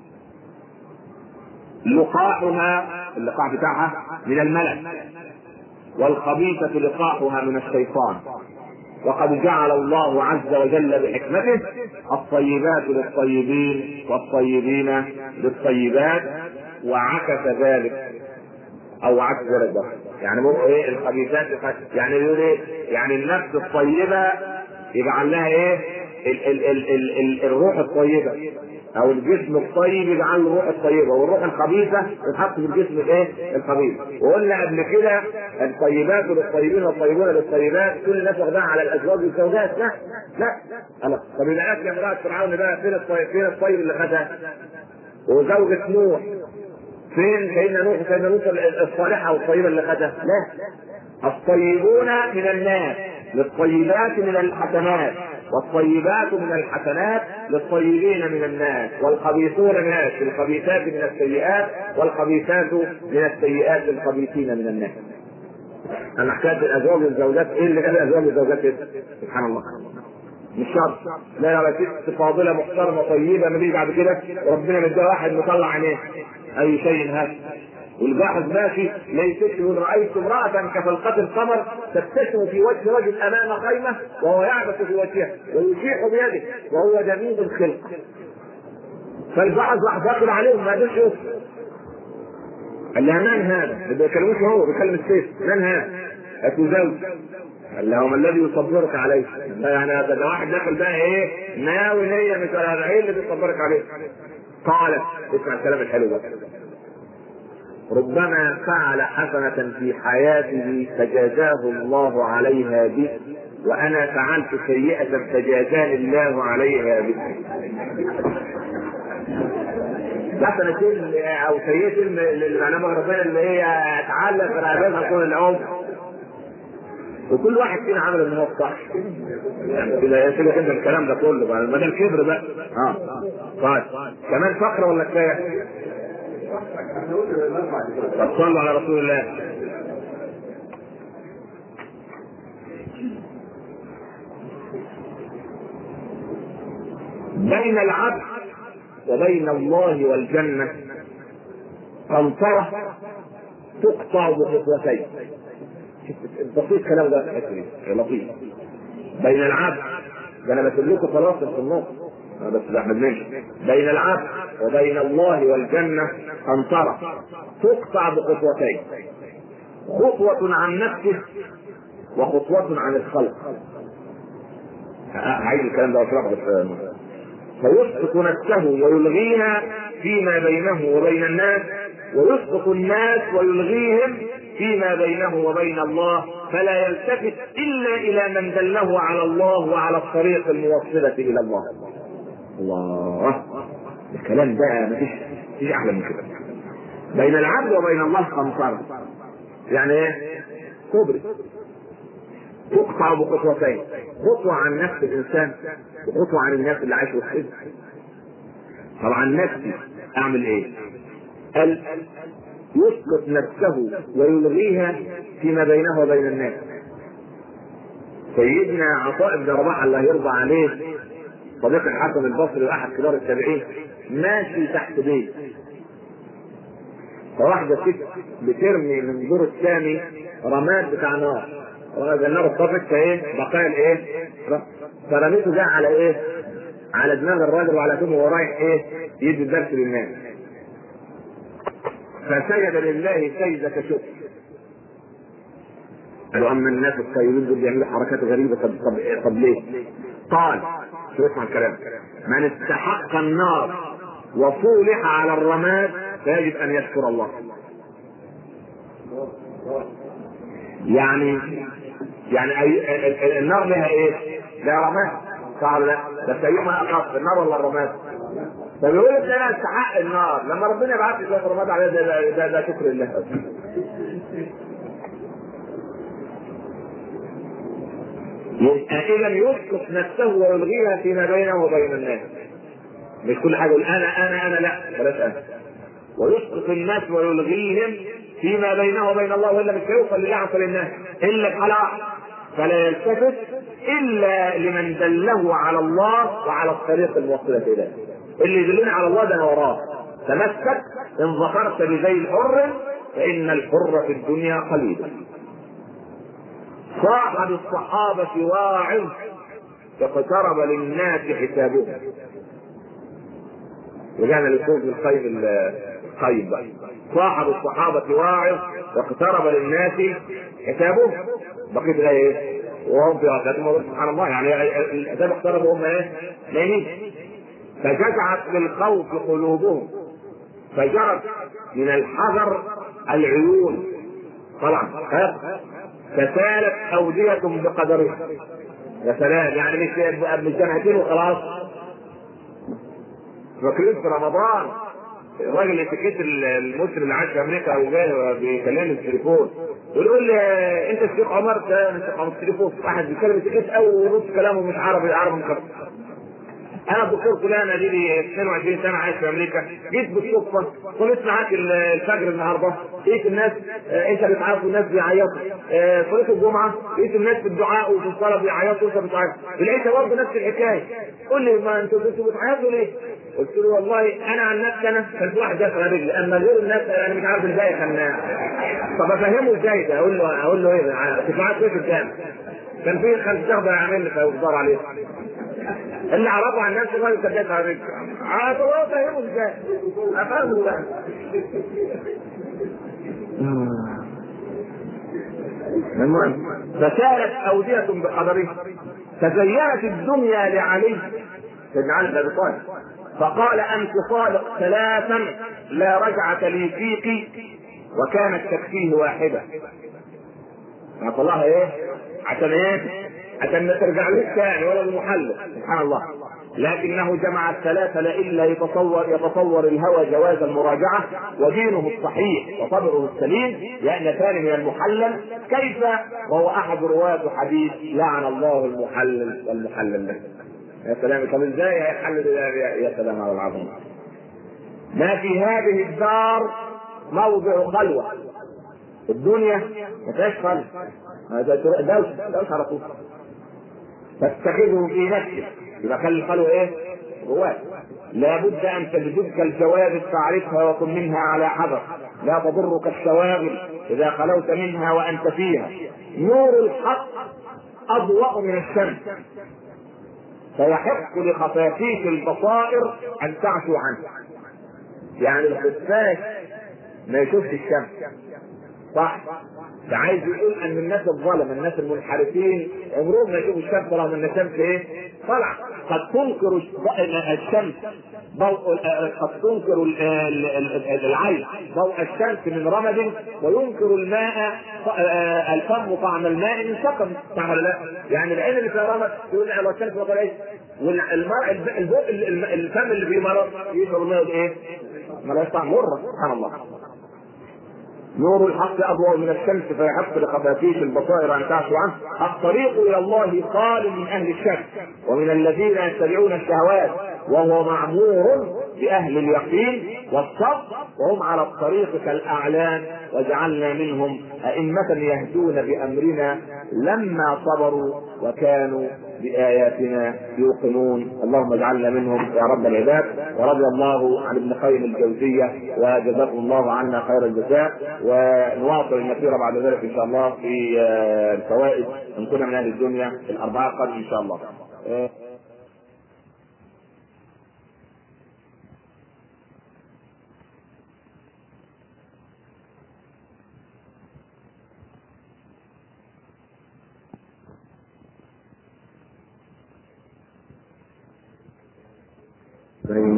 لقاحها اللقاح بتاعها من الملك والخبيثة لقاحها من الشيطان وقد جعل الله عز وجل بحكمته الطيبات للطيبين والطيبين للطيبات وعكس ذلك او عكس ذلك بقى. يعني مو ايه الخبيثات يعني يقول ايه يعني النفس الطيبه يجعل لها ايه ال ال ال ال ال الروح الطيبه او الجسم الطيب يجعل له الروح الطيبه والروح الخبيثه تتحط في الجسم الايه الخبيث وقلنا قبل كده الطيبات للطيبين والطيبون للطيبات كل الناس واخداها على الازواج والزوجات لا لا أنا. طب يبقى يا امراه فرعون بقى فين الطيب فين الطيب اللي خدها وزوجة نوح فين سيدنا نوح سيدنا نوح الصالحه والطيبه اللي خدها لا الطيبون من الناس للطيبات من الحسنات والطيبات من الحسنات للطيبين من الناس والخبيثون من الناس للخبيثات من السيئات والخبيثات من السيئات للخبيثين من الناس انا حكايه الازواج والزوجات ايه اللي قال الازواج والزوجات ايه؟ سبحان الله مش شرط لا لا ست فاضله محترمه طيبه ما بيجي بعد كده وربنا مديها واحد مطلع عينيه اي شيء هذا والباحث ماشي ليست من رايت امراه كفلقه القمر تبتسم في وجه رجل امام خيمه وهو يعبث في وجهها ويشيح بيده وهو جميل الخلق فالبعض راح داخل عليهم ما قدرش يوصل قال لها من هذا؟ ما بيكلموش هو بيكلم السيف من هذا؟ اتزوج قال له ما الذي يصبرك عليه؟ يعني ده واحد داخل بقى ايه؟ ناوي نية مش ايه اللي بيصبرك عليه؟ قالت اسمع الكلام الحلو ده ربما فعل حسنة في حياته فجازاه الله عليها به وأنا فعلت سيئة فجازاني الله عليها به. حسنة أو سيئة اللي معناها ربنا اللي هي تعلق في رقبتها طول العمر. وكل واحد فينا عمل ان هو الصح. يعني كده كده كده الكلام ده كله بقى ما ده الكبر بقى. اه طيب كمان فقره ولا كفايه؟ طب صلوا على رسول الله بين العبد وبين الله والجنة قنطرة تقطع بخطوتين بسيط كلام ده لطيف بين العبد ده انا بسيب لكم خلاص في النص بس ده احمد نمشي بين العبد وبين الله والجنة قنطرة تقطع بخطوتين خطوة عن نفسه وخطوة عن الخلق عايز الكلام ده واشرحه بس فيسقط نفسه ويلغيها فيما بينه وبين الناس ويسقط الناس ويلغيهم فيما بينه وبين الله فلا يلتفت الا الى من دله على الله وعلى الطريق الموصله الى الله الله الكلام ده مفيش مفيش احلى من كده بين العبد وبين الله قنطرة يعني ايه؟ كوبري تقطع بخطوتين خطوة عن نفس الإنسان وخطوة عن الناس اللي عايش وسطهم طبعا نفسي أعمل إيه؟ قال يسقط نفسه ويلغيها فيما بينه وبين الناس سيدنا عطاء بن رباح الله يرضى عليه صديق الحسن البصري واحد كبار التابعين ماشي تحت بيت فواحدة ست بترمي من الدور الثاني رماد بتاع نار النار اتطفت فايه بقايا الايه فرميته ده على ايه على دماغ الراجل وعلى كتفه وهو رايح ايه يدي الدرس للناس فسجد لله سجدة شكر قالوا اما الناس الطيبين دول بيعملوا حركات غريبه طب طب طب ليه؟ قال شو اسمع الكلام من استحق النار وصولح على الرماد فيجب ان يشكر الله يعني يعني أي النار لها ايه؟ لها رماد صح ولا لا؟ بس ايهما اخف النار ولا الرماد؟ فبيقول ان انا استحق النار لما ربنا يبعث لي شويه رماد عليها ده, ده, ده, ده شكر الله يبقى اذا يسقط نفسه ويلغيها فيما بينه وبين الناس مش كل حاجه يقول انا انا انا لا بلاش انا ويسقط الناس ويلغيهم فيما بينه وبين الله والا مش هيوصل لله عن الناس الا بحاله واحده فلا يلتفت الا لمن دله على الله وعلى الطريق الموصله اليه اللي يدلني على الله ده انا وراه تمسك ان ظفرت بذيل حر فان الحر في الدنيا قليل صاحب الصحابة واعظ اقترب للناس حسابهم رجعنا لسوق القيم القيم بقى صاحب الصحابة واعظ واقترب للناس حسابهم بقيت الايه ايه؟ وهم في غفلتهم سبحان الله يعني الحساب اقتربوا هم ايه؟ نايمين فجزعت للخوف قلوبهم فجرت من الحذر العيون طبعا فسالت أودية بقدرها يا سلام يعني مش مش جامعتين وخلاص فاكرين في رمضان الراجل اللي سكت المسلم اللي عايش في امريكا وجاي بيكلمني في التليفون يقول لي انت الشيخ عمر ده انا الشيخ عمر التليفون واحد بيتكلم سكت قوي ونص كلامه مش عربي عربي مكرر انا الدكتور فلان ادي لي 22 سنه عايش في امريكا جيت بالصدفه صليت معاك الفجر النهارده لقيت الناس آه انت بتعيط والناس بيعيطوا آه صليت الجمعه لقيت الناس في الدعاء وفي الصلاه بيعيطوا وانت بتعيط لقيت برضه نفس الحكايه قول لي ما انتوا انتوا بتعيطوا ليه؟ قلت له والله انا عن نفسي انا كان في واحد داخل على رجلي اما غير الناس انا مش عارف ازاي كان طب افهمه ازاي ده اقول له اقول له ايه تسمعات كويس قدام كان في خمس شهر يعمل لي فيصدر عليه اللي عرفوا عن نفسه الراجل كان جاي على رجله عارف هو فاهمه ازاي افهمه ازاي المهم فسالت أودية بقدره تزينت الدنيا لعلي سيدنا علي بن ابي طالب فقال انت صادق ثلاثا لا رجعة لي فيك وكانت تكفيه واحدة طلعها ايه؟ عشان ايه؟ عشان ما ترجعلوش تاني ولا المحلل سبحان الله لكنه جمع الثلاثة لئلا يتصور يتصور الهوى جواز المراجعة ودينه الصحيح وصبره السليم لأن كان من المحلل كيف وهو أحد رواة حديث لعن الله المحلل والمحلل له يا سلام طب ازاي هيحلل يا سلام على العظيم ما في هذه الدار موضع خلوة الدنيا ما فيهاش خلوة دوشة دوشة على طول فاتخذه في نفسك يبقى خلي الخلوة ايه؟ جواك لابد ان تجذبك الجوابل فاعرفها وكن منها على حذر لا تضرك الشواغل اذا خلوت منها وانت فيها نور الحق اضواء من الشمس فيحق لخفافيش البصائر ان تعشو عنه يعني الخفاش ما يشوفش الشمس صح ده عايز يقول ان الناس الظلم الناس المنحرفين عمرهم ما يشوفوا الشمس رغم ان الشمس ايه؟ طلع قد تنكر الشمس ضوء قد تنكر العين ضوء الشمس من رمد وينكر الماء الفم طعم الماء من سقم صح ولا لا؟ يعني العين اللي فيها رمد يقول لو الشمس ما طلعتش والماء الفم اللي فيه مرض يشرب الماء ايه؟ ملهاش طعم مره سبحان الله نور الحق اضوء من الشمس فيحق لخفافيش البصائر ان تعشو عنه الطريق الى الله خال من اهل الشك ومن الذين يتبعون الشهوات وهو معمور باهل اليقين والصبر وهم على الطريق كالاعلام وجعلنا منهم ائمه يهدون بامرنا لما صبروا وكانوا بآياتنا يوقنون اللهم اجعلنا منهم يا رب العباد ورضي الله عن ابن قيم الجوزية وجزاكم الله عنا خير الجزاء ونواصل المسيرة بعد ذلك إن شاء الله في الفوائد إن كنا من أهل الدنيا الأربعة القادمة إن شاء الله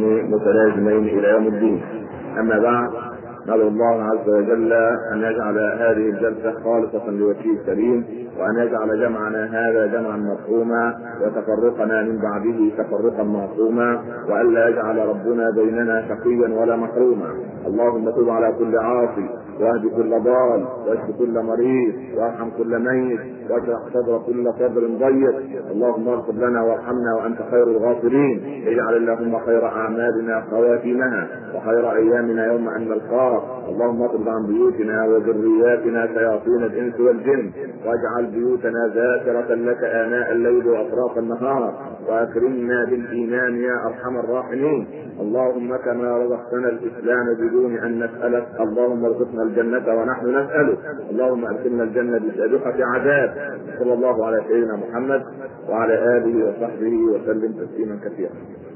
شرطين متلازمين الى يوم الدين اما بعد ندعو الله عز وجل ان يجعل هذه الجلسه خالصه لوجهه الكريم وان يجعل جمعنا هذا جمعا مرحوما وتفرقنا من بعده تفرقا معصوما والا يجعل ربنا بيننا شقيا ولا محروما اللهم تب على كل عاصي واهد كل ضال واشف كل مريض وارحم كل ميت واشرح صدر كل صدر ضيق اللهم اغفر لنا وارحمنا وانت خير الغافرين اجعل اللهم خير اعمالنا خواتمها وخير ايامنا يوم ان نلقاك اللهم اطرد عن بيوتنا وذرياتنا شياطين الانس والجن واجعل بيوتنا ذاكرة لك اناء الليل واطراف النهار واكرمنا بالايمان يا ارحم الراحمين اللهم كما رزقتنا الاسلام بدون ان نسالك اللهم ارزقنا الجنه ونحن نسالك اللهم ادخلنا الجنه بسابقه عذاب صلى الله على سيدنا محمد وعلى اله وصحبه وسلم تسليما كثيرا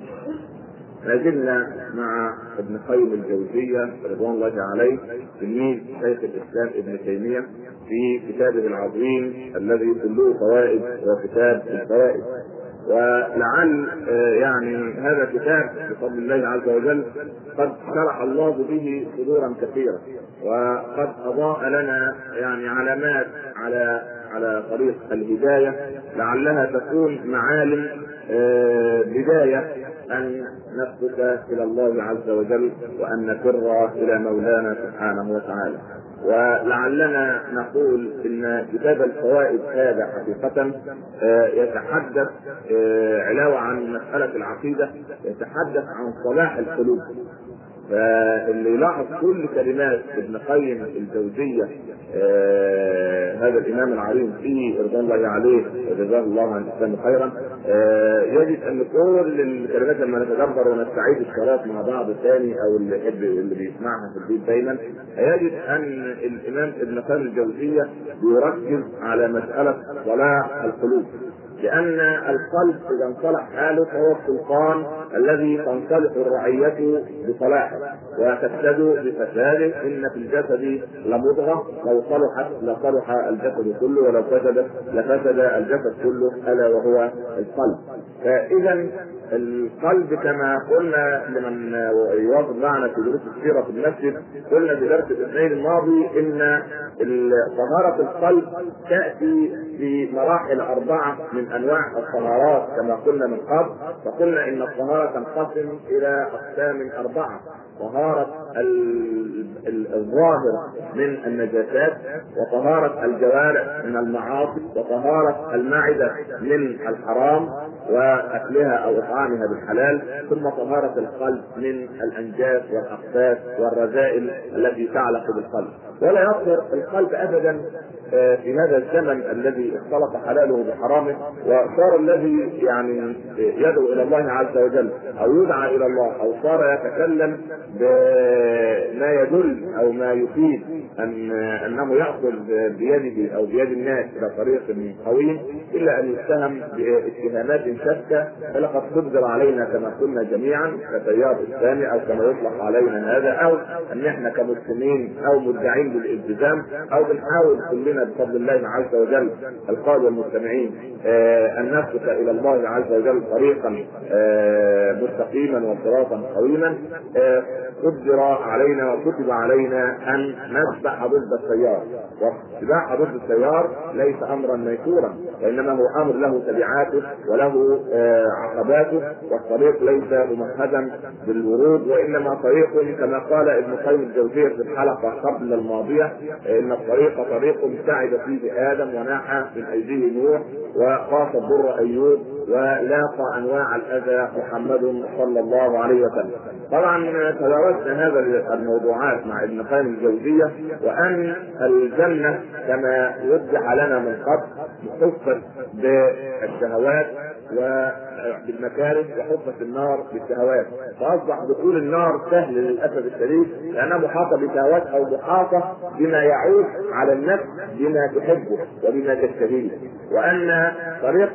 ما زلنا مع ابن قيم الجوزية رضوان الله عليه تلميذ شيخ الإسلام ابن تيمية في كتابه العظيم الذي كله فوائد وكتاب الفوائد ولعل يعني هذا الكتاب بفضل الله عز وجل قد شرح الله به صدورا كثيرة وقد أضاء لنا يعني علامات على على طريق الهداية لعلها تكون معالم بداية أن نثبت إلى الله عز وجل وأن نفر إلى مولانا سبحانه وتعالى ولعلنا نقول ان كتاب الفوائد هذا حقيقة يتحدث علاوة عن مسألة العقيدة يتحدث عن صلاح القلوب فاللي يلاحظ كل كلمات ابن قيم الجوزيه آه هذا الامام العظيم فيه رضوان الله عليه وجزاه الله عن الاسلام خيرا آه يجد ان كل الكلمات لما نتدبر ونستعيد الصلاه مع بعض ثاني او اللي يحب اللي بيسمعها في البيت دايما يجد ان الامام ابن قيم الجوزيه بيركز على مساله صلاح القلوب لأن القلب إذا انصلح حاله فهو السلطان الذي تنصلح الرعية بصلاحه وتفسد بفساده إن في الجسد لمضغة لو صلحت لصلح الجسد كله ولو فسدت لفسد الجسد كله ألا وهو القلب فإذا القلب كما قلنا لمن يواظب معنا في دروس السيرة في المسجد قلنا في درس الاثنين الماضي ان طهارة القلب تأتي في مراحل أربعة من أنواع الطهارات كما قلنا من قبل فقلنا إن الطهارة تنقسم إلى أقسام أربعة طهارة الظاهر من النجاسات وطهارة الجوارح من المعاصي وطهارة المعدة من الحرام واكلها او اطعامها بالحلال ثم طهارة القلب من الانجاس والاقساس والرذائل التي تعلق بالقلب ولا يطهر القلب ابدا في هذا الزمن الذي اختلط حلاله بحرامه وصار الذي يعني يدعو الى الله عز وجل او يدعى الى الله او صار يتكلم بما يدل او ما يفيد ان انه ياخذ بيده او بيد الناس الى طريق قويم الا ان يتهم باتهامات شتى فلقد صدر علينا كما قلنا جميعا كتيار اسلامي او كما يطلق علينا هذا او ان احنا كمسلمين او مدعين بالالتزام او بنحاول كلنا بفضل الله عز وجل القادة والمستمعين آه ان نسلك الى الله عز وجل طريقا آه مستقيما وصراطا قويما آه قدر علينا وكتب علينا ان نسبح ضد التيار والسباحه ضد التيار ليس امرا ميسورا وانما هو امر له تبعاته وله عقباته والطريق ليس ممهدا بالورود وانما طريق كما قال ابن قيم الجوزيه في الحلقه قبل الماضيه ان الطريق طريق سعد فيه ادم وناح من ايديه نوح وخاف الضر ايوب ولاقى انواع الاذى محمد صلى الله عليه وسلم. طبعا تدارسنا هذا الموضوعات مع ابن قيم الجوزيه وان الجنه كما وضح لنا من قبل حفت بالشهوات وبالمكاره وحفت النار بالشهوات فاصبح دخول النار سهل للاسف الشديد لانها محاطه بشهوات او محاطه بما يعود على النفس بما تحبه وبما تشتهيه وان طريق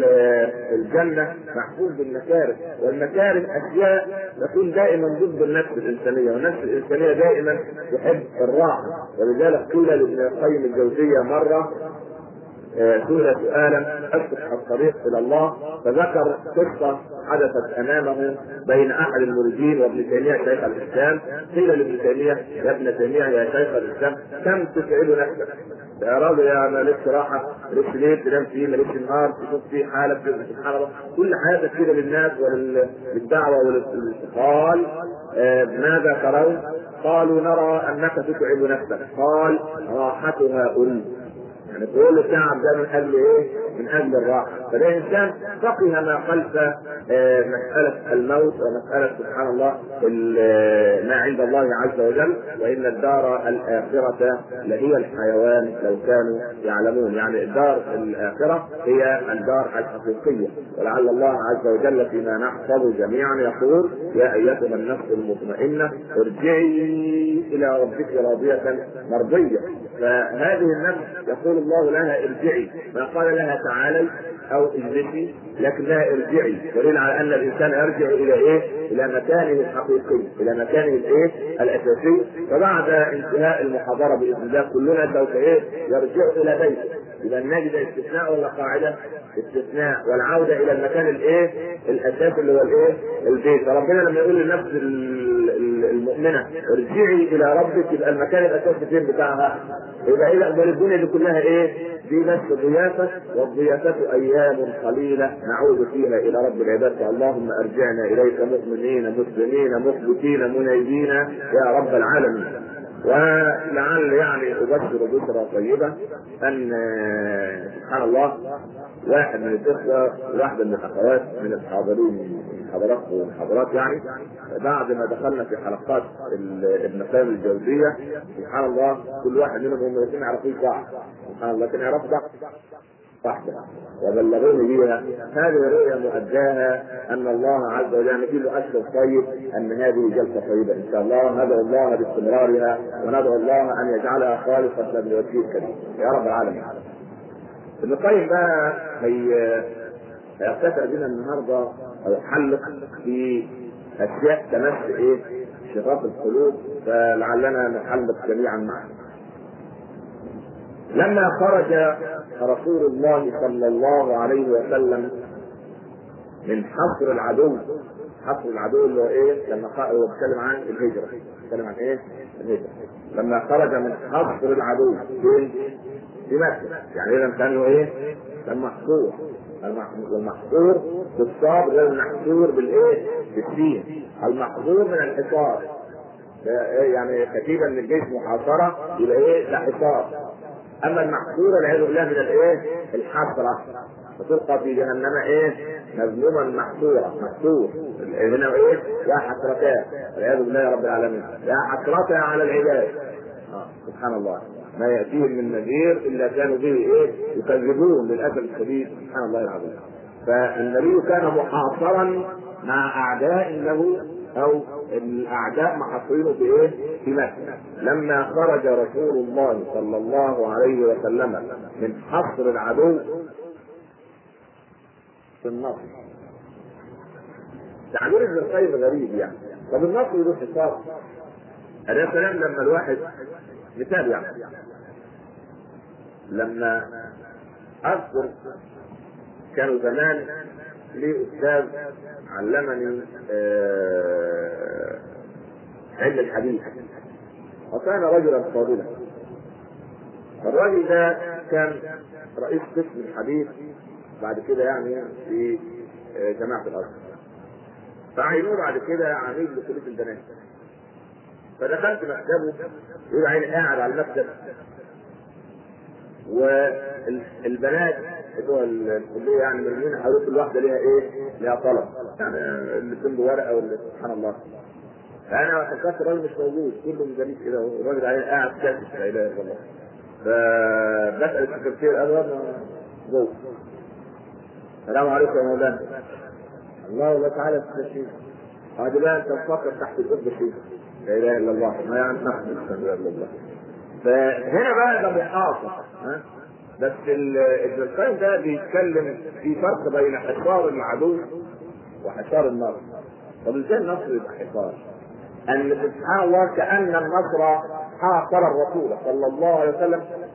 الجنه محفوظ بالمكاره والمكاره اشياء تكون دائما ضد النفس الانسانيه والنفس الانسانيه دائما تحب الراحه ولذلك قيل لابن القيم الجوزيه مره سئل سؤالا افتح الطريق الى الله فذكر قصه حدثت امامه بين احد المريدين وابن تيميه شيخ الاسلام قيل لابن تيميه يا ابن تيميه يا شيخ الاسلام كم تسعد نفسك؟ يا راجل يا مالكش راحه مالكش ليل تنام فيه مالكش نهار تشوف فيه حالك سبحان الله كل حياتك كده للناس وللدعوه وللاتصال آه ماذا ترون؟ قالوا نرى انك تتعب نفسك قال راحتها اريد يعني كل التعب ده من اجل ايه؟ من اجل الراحه، فالانسان فقه ما خلف آه مساله الموت ومساله سبحان الله ما عند الله عز وجل وان الدار الاخره لهي الحيوان لو كانوا يعلمون، يعني الدار الاخره هي الدار الحقيقيه، ولعل الله عز وجل فيما نحفظ جميعا يقول يا ايتها النفس المطمئنه ارجعي الى ربك راضيه مرضيه، فهذه النفس يقول الله لها ارجعي ما قال لها تعالي او اجلسي لكن لها ارجعي دليل على ان الانسان يرجع الى ايه؟ الى مكانه الحقيقي، الى مكانه الايه؟ الاساسي، فبعد انتهاء المحاضره باذن الله كلنا سوف ايه؟ يرجع الى بيته، اذا نجد استثناء ولا قاعده؟ استثناء والعوده الى المكان الايه؟ الاساسي اللي هو الايه؟ البيت، فربنا لما يقول للنفس المؤمنه ارجعي الى ربك يبقى المكان الاساسي فين بتاعها؟ يبقى اذا الدنيا دي كلها ايه؟ دي بس ضيافه والضيافه ايام قليله نعود فيها الى رب العباد اللهم ارجعنا اليك مؤمنين مسلمين مخبتين منيبين يا رب العالمين. ولعل يعني ابشر بشرى طيبه ان سبحان الله واحد من الاخوه واحده من الاخوات من الحاضرين من حضرات والحضرات يعني بعد ما دخلنا في حلقات ابن قيم الجوزيه سبحان الله كل واحد منهم هم الاثنين يعرفون بعض سبحان الله لكن يعرفوا بعض واحدة وبلغوني بها هذه الرؤيا مؤداها ان الله عز وجل في له اشهر طيب ان هذه جلسه طيبه ان شاء الله ندعو الله باستمرارها وندعو الله ان يجعلها خالصه لوجهه الكريم يا رب العالمين. ابن القيم بقى هي هيرتفع بنا النهارده او يحلق في اشياء تمس ايه؟ شغاف القلوب فلعلنا نحلق جميعا معا. لما خرج رسول الله صلى الله عليه وسلم من حصر العدو حصر العدو اللي هو ايه؟ لما هو بيتكلم عن الهجره بيتكلم عن ايه؟ الهجره لما خرج من حصر العدو فين؟ في مكه يعني اذا كان ايه؟ كان محصور المحصور بالصاد غير المحصور بالايه؟ بالسين المحصور من الحصار يعني كتيبه من الجيش محاصره يبقى ايه؟ ده حصار اما المحصور والعياذ بالله من الايه؟ الحسره فتلقى في جهنم ايه؟ مذموما محصورا محصور هنا ايه؟ يا حسرتاه والعياذ بالله يا رب العالمين يا حسرتها على العباد آه. سبحان الله ما ياتيهم من نذير الا كانوا به ايه؟ يكذبون للاسف الشديد سبحان الله العظيم فالنبي كان محاصرا مع اعداء له او الاعداء محصورينه في ايه؟ في مكه. لما خرج رسول الله صلى الله عليه وسلم من حصر العدو في النصر. تعبير ابن القيم غريب يعني. طب النصر يروح حصار. يا سلام لما الواحد مثال يعني. لما اذكر كانوا زمان لي استاذ علمني علم الحديث وكان رجلا فاضلا الراجل ده كان رئيس قسم الحديث بعد كده يعني في جماعة الأزهر فعينوه بعد كده عميد لكلية البنات فدخلت مكتبه يقول عيني قاعد على المكتب والبنات بتوع الكليه يعني مرمين حوالين كل واحده ليها ايه؟ ليها طلب يعني اللي تمضي ورقه واللي سبحان الله فانا فكرت الراجل مش موجود كله جليس كده والراجل عليه قاعد ساكت لا اله الا الله فبسال السكرتير قال له جوه السلام عليكم يا مولانا الله والله تعالى الشيخ هذا بقى انت تفكر تحت القبه شيء لا اله الا الله ما يعني نحن لا اله الا الله فهنا بقى ده محاصر ها بس ابن القيم ده بيتكلم في فرق بين حصار العدو وحصار النصر طب ازاي النصر يبقى حصار؟ ان سبحان الله كان النصر حاصر الرسول صلى الله عليه وسلم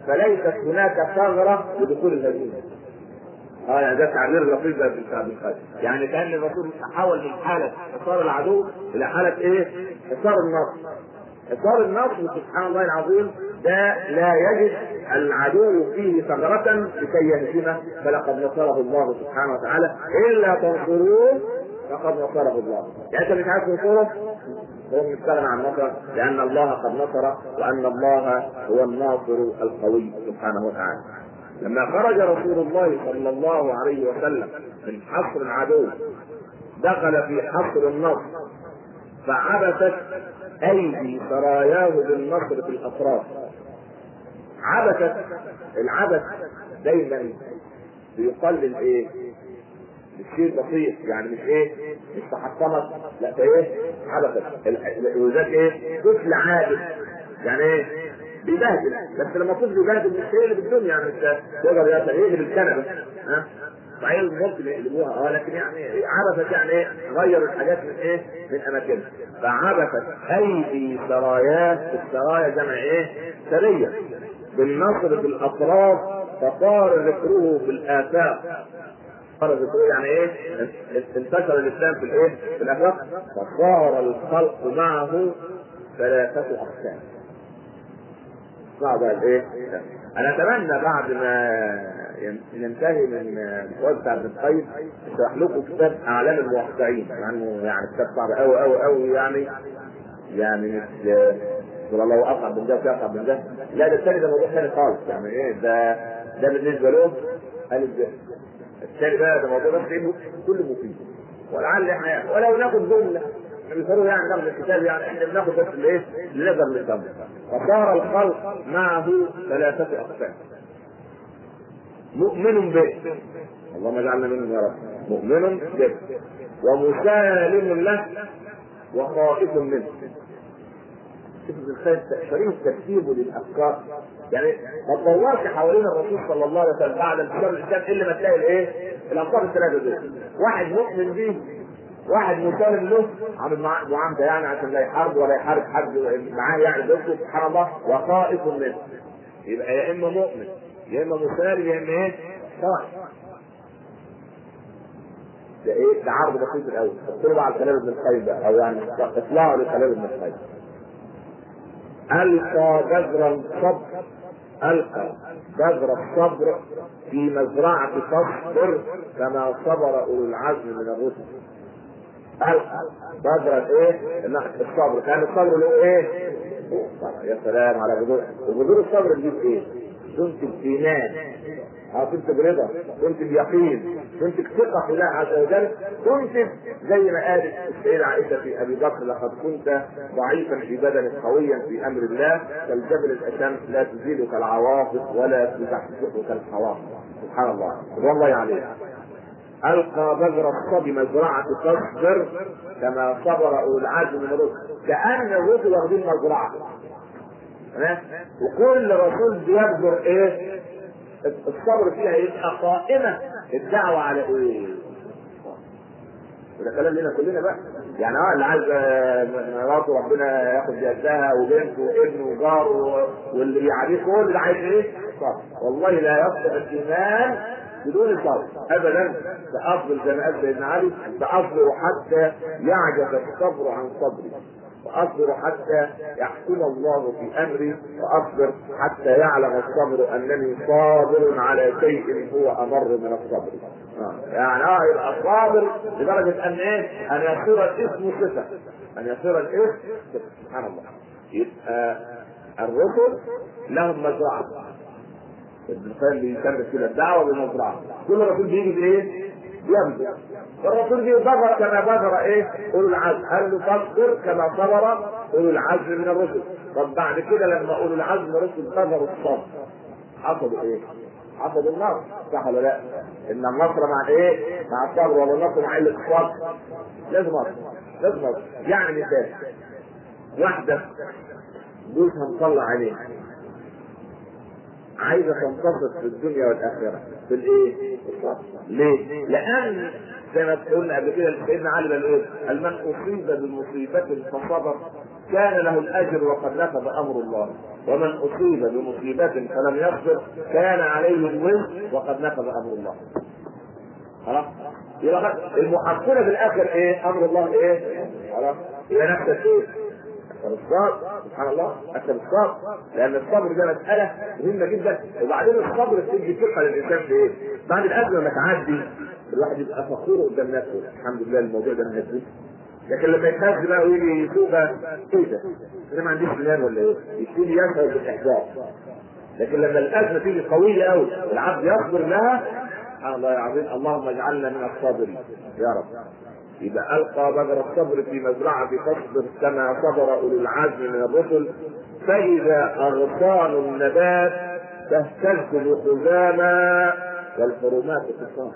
فليست هناك ثغره لدخول الهزيمه اه يعني ده تعبير لطيف ده بتاع ابن القيم يعني كان الرسول تحول من حاله حصار العدو الى حاله ايه؟ حصار النصر حصار النصر سبحان الله العظيم ده لا يجد العدو فيه ثغرة لكي يهزمه فلقد نصره الله سبحانه وتعالى إلا تنصروه فقد نصره الله يعني أنت مش عارف تنصره هو مستغنى عن نصره لأن الله قد نصره وأن الله هو الناصر القوي سبحانه وتعالى لما خرج رسول الله صلى الله عليه وسلم من حصر العدو دخل في حصر النصر فعبثت ايدي سراياه بالنصر في الاطراف عبثت العبث دايما بيقلل ايه الشيء بسيط يعني مش ايه مش تحطمت لا ده ايه عبثت وذاك ايه طفل عابث يعني ايه بيبهدل بس لما طفل يبهدل مش هيقلب الدنيا يعني مش يقدر يقلب الكنبه ها صحيح ممكن يقلبوها اه لكن يعني عبثت يعني ايه غيروا الحاجات من ايه من اماكنها فعبثت ايدي سراياه السرايا جمع ايه سريه بالنصر في الاطراف فصار ذكره في الافاق صار ذكره يعني ايه انتشر الاسلام في الايه في الافاق فصار الخلق معه ثلاثه اقسام بعد الايه انا اتمنى بعد ما ننتهي من السؤال بتاع ابن القيم اشرح لكم كتاب اعلام الموقعين مع انه يعني كتاب صعب قوي قوي قوي يعني يعني مش والله لو اصعب من ده وفي اصعب من ده لا ده الثاني ده موضوع ثاني خالص يعني ايه ده ده بالنسبه له الف ب الثاني ده ده موضوع بس كله مفيد ولعل احنا ولو ناخد جمله بيصيروا يعني ناخد الكتاب يعني احنا بناخد بس الايه اللي نقدر نفهمه فصار الخلق معه ثلاثه اقسام مؤمن به اللهم اجعلنا منهم يا رب مؤمن به ومسالم له وخائف منه شوف ابن القيم شريف ترتيبه للافكار يعني ما تدورش حوالين الرسول صلى الله عليه وسلم بعد انتشار الاسلام الا ما تلاقي الايه؟ الافكار الثلاثه دول واحد مؤمن به واحد مسالم له عامل معاه معامله يعني عشان لا يحارب ولا يحارب حد معاه يعني ضده سبحان الله وخائف منه يبقى يا اما مؤمن يا اما مسالم يا اما ايه؟ خائف ده ايه؟ ده عرض بسيط الاول اطلعوا على كلام ابن القيم ده او يعني اطلعوا لكلام ابن القيم ألقى بذر الصبر ألقى بذر الصبر في مزرعة فاصبر كما صبر أولو العزم من الرسل ألقى بذر الإيه؟ الصبر كان الصبر له إيه؟ يا سلام على بذور وبذور الصبر تجيب إيه؟ تنتج إيمان أو تنتج رضا تنتج يقين تنتج ثقة في الله عز وجل تنتج زي ما قالت السيدة عائشة في أبي بكر لقد كنت ضعيفا في بدنك قويا في أمر الله كالجبل الأشم لا تزيلك العواصف ولا تزحزحك الحواصف سبحان الله رضوان الله عليه ألقى بذر الصبي مزرعة تصبر كما صبر أولو العزم من الرسل كأن الرسل واخدين مزرعة وكل رسول بيبذر ايه الصبر فيها يبقى قائمة الدعوة على ايه؟ وده كلام لنا كلنا بقى يعني اه اللي عايز مراته ربنا ياخد بيدها وبنته وابنه وجاره واللي يعاديه كل ده عايز ايه؟ صبر والله لا يصلح الايمان بدون صبر ابدا ساصبر زي ما قال سيدنا علي ساصبر حتى يعجز الصبر عن صبري واصبر حتى يحكم الله في امري واصبر حتى يعلم الصبر انني صابر على شيء هو امر من الصبر آه. يعني اه يبقى صابر لدرجه ان ايه؟ ان يصير الاسم صفه ان يصير الاسم صفه سبحان الله يبقى الرسل لهم مزرعه ابن القيم بيسمي كده الدعوه بالمزرعه كل رسول بيجي بايه؟ يبدأ والرسول دي بذر كما بذر ايه؟ اولو العزم قال له فاصبر كما صبر اولو العزم من الرسل طب بعد كده لما اولو العزم من الرسل بذروا الصبر حصلوا ايه؟ حصل النصر صح ولا لا؟ ان النصر مع ايه؟ مع الصبر ولا النصر مع قله الصبر؟ لازم اصبر لازم اصبر يعني مثال واحده جوزها مطلع عليها عايزه تنتصر في الدنيا والاخره في الايه؟ ليه؟ لان زي ما قلنا قبل كده سيدنا علي بن ايه؟ قال من اصيب بمصيبه فصبر كان له الاجر وقد نفذ امر الله ومن اصيب بمصيبه فلم يصبر كان عليه الوزر وقد نفذ امر الله خلاص يبقى المحصله في الاخر ايه امر الله ايه خلاص هي نفس الشيء الصبر سبحان الله اكثر الصبر لان الصبر ده مساله مهمه جدا وبعدين الصبر بتدي ثقه للانسان في ايه؟ بعد الازمه ما تعدي الواحد يبقى فخور قدام نفسه الحمد لله الموضوع ده نهزه لكن لما يتهز بقى ويجي يسوق ايه ده؟ انا ما عنديش بلان ولا ايه؟ يبتدي يشعر بالاحباط لكن لما الازمه تيجي قويه قوي العبد يصبر لها سبحان الله العظيم اللهم اجعلنا من الصابرين يا رب يبقى القى بذر الصبر في مزرعه فاصبر كما صبر اولو العزم من الرسل فاذا اغصان النبات تهتز بخزامى والحرمات قصار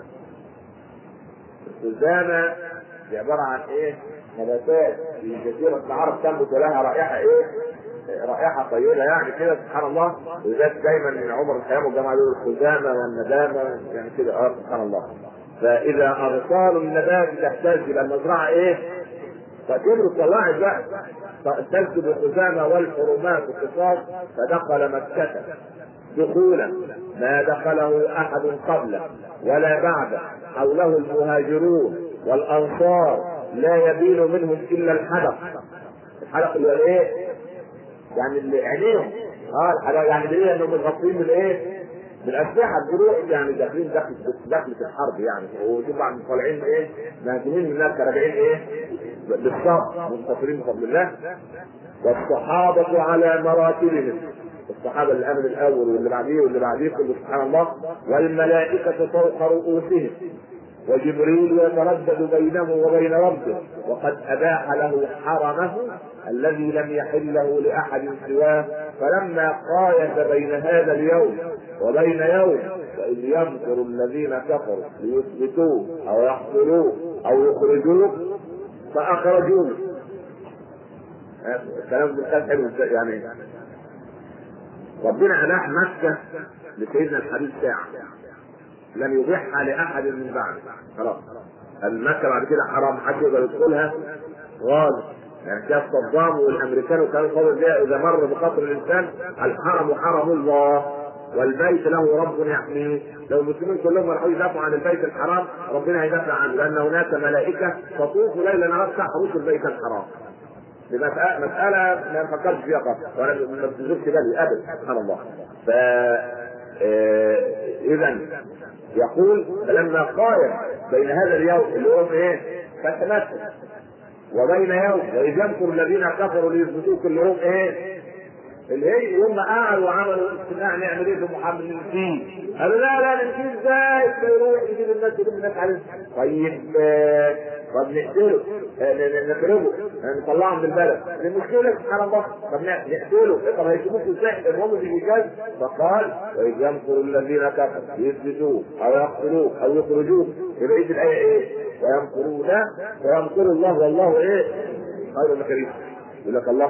الخزامى دي عباره عن ايه؟ نباتات في جزيره العرب تنبت لها رائحه ايه؟ رائحه طيبه يعني كده سبحان الله وذلك دايما من عمر الخيام والجماعه يقولوا الخزامه والندامه يعني كده اه سبحان الله فاذا اغصان النبات تحتاج الى المزرعه ايه؟ فتمر طلعت بقى تسجد الخزامه والحرمات القصاص فدخل مكه دخولا ما دخله احد قبله ولا بعده حوله المهاجرون والانصار لا يبين منهم الا الحدق الحدق اللي هو ايه؟ يعني اللي عينيهم اه الحدق يعني اللي انهم متغطين من ايه؟ بالاسلحه الدروع يعني داخلين دخل دخلة الحرب يعني وشوف بعد طالعين ايه؟ مهاجمين من الناس راجعين ايه؟ بالصبر منتصرين بفضل الله والصحابة على مراتبهم الصحابة اللي قبل الأول واللي بعديه واللي بعديه كله سبحان الله والملائكة فوق رؤوسهم وجبريل يتردد بينه وبين ربه وقد أباح له حرمه الذي لم يحله لأحد سواه فلما قايس بين هذا اليوم وبين يوم وإذ يمكر الذين كفروا ليثبتوه أو يقتلوه أو يخرجوه فأخرجوه الكلام ده حلو يعني ربنا أباح مكة لسيدنا الحبيب ساعة لم يبيحها لأحد من بعده خلاص المكة بعد كده حرام حد يقدر يدخلها غالب يعني كان صدام والامريكان كانوا قالوا ده اذا مر بقطر الانسان الحرم حرم الله والبيت له رب يحميه لو المسلمين كلهم راحوا يدافعوا عن البيت الحرام ربنا هيدافع عنه لان هناك ملائكه تطوف ليلا نهار تحرس البيت الحرام دي مسألة, مسألة ما نفكرش فيها خالص وانا ما بتشغلش بالي ابدا سبحان الله ف اذا يقول فلما قايم بين هذا اليوم اللي هو ايه؟ فتمثل وبين يوم واذ يمكر الذين كفروا ليثبتوك اللي هم ايه؟ اللي هي هم قعدوا وعملوا اجتماع نعمل ايه في محمد ننسيه قالوا لا لا ننسيه ازاي يروح يجيب الناس يجيب الناس عليه طيب طب نقتله نقربه نطلعه من البلد المشكله سبحان الله طب نقتله طب هيسيبوك ازاي المهم في الجاز فقال واذ يمكر الذين كفروا ليثبتوه او يقتلوه او يخرجوه يبقى ايه الايه ايه؟ ويمكرون ويمكر الله والله ايه؟ خير المكرين يقول لك الله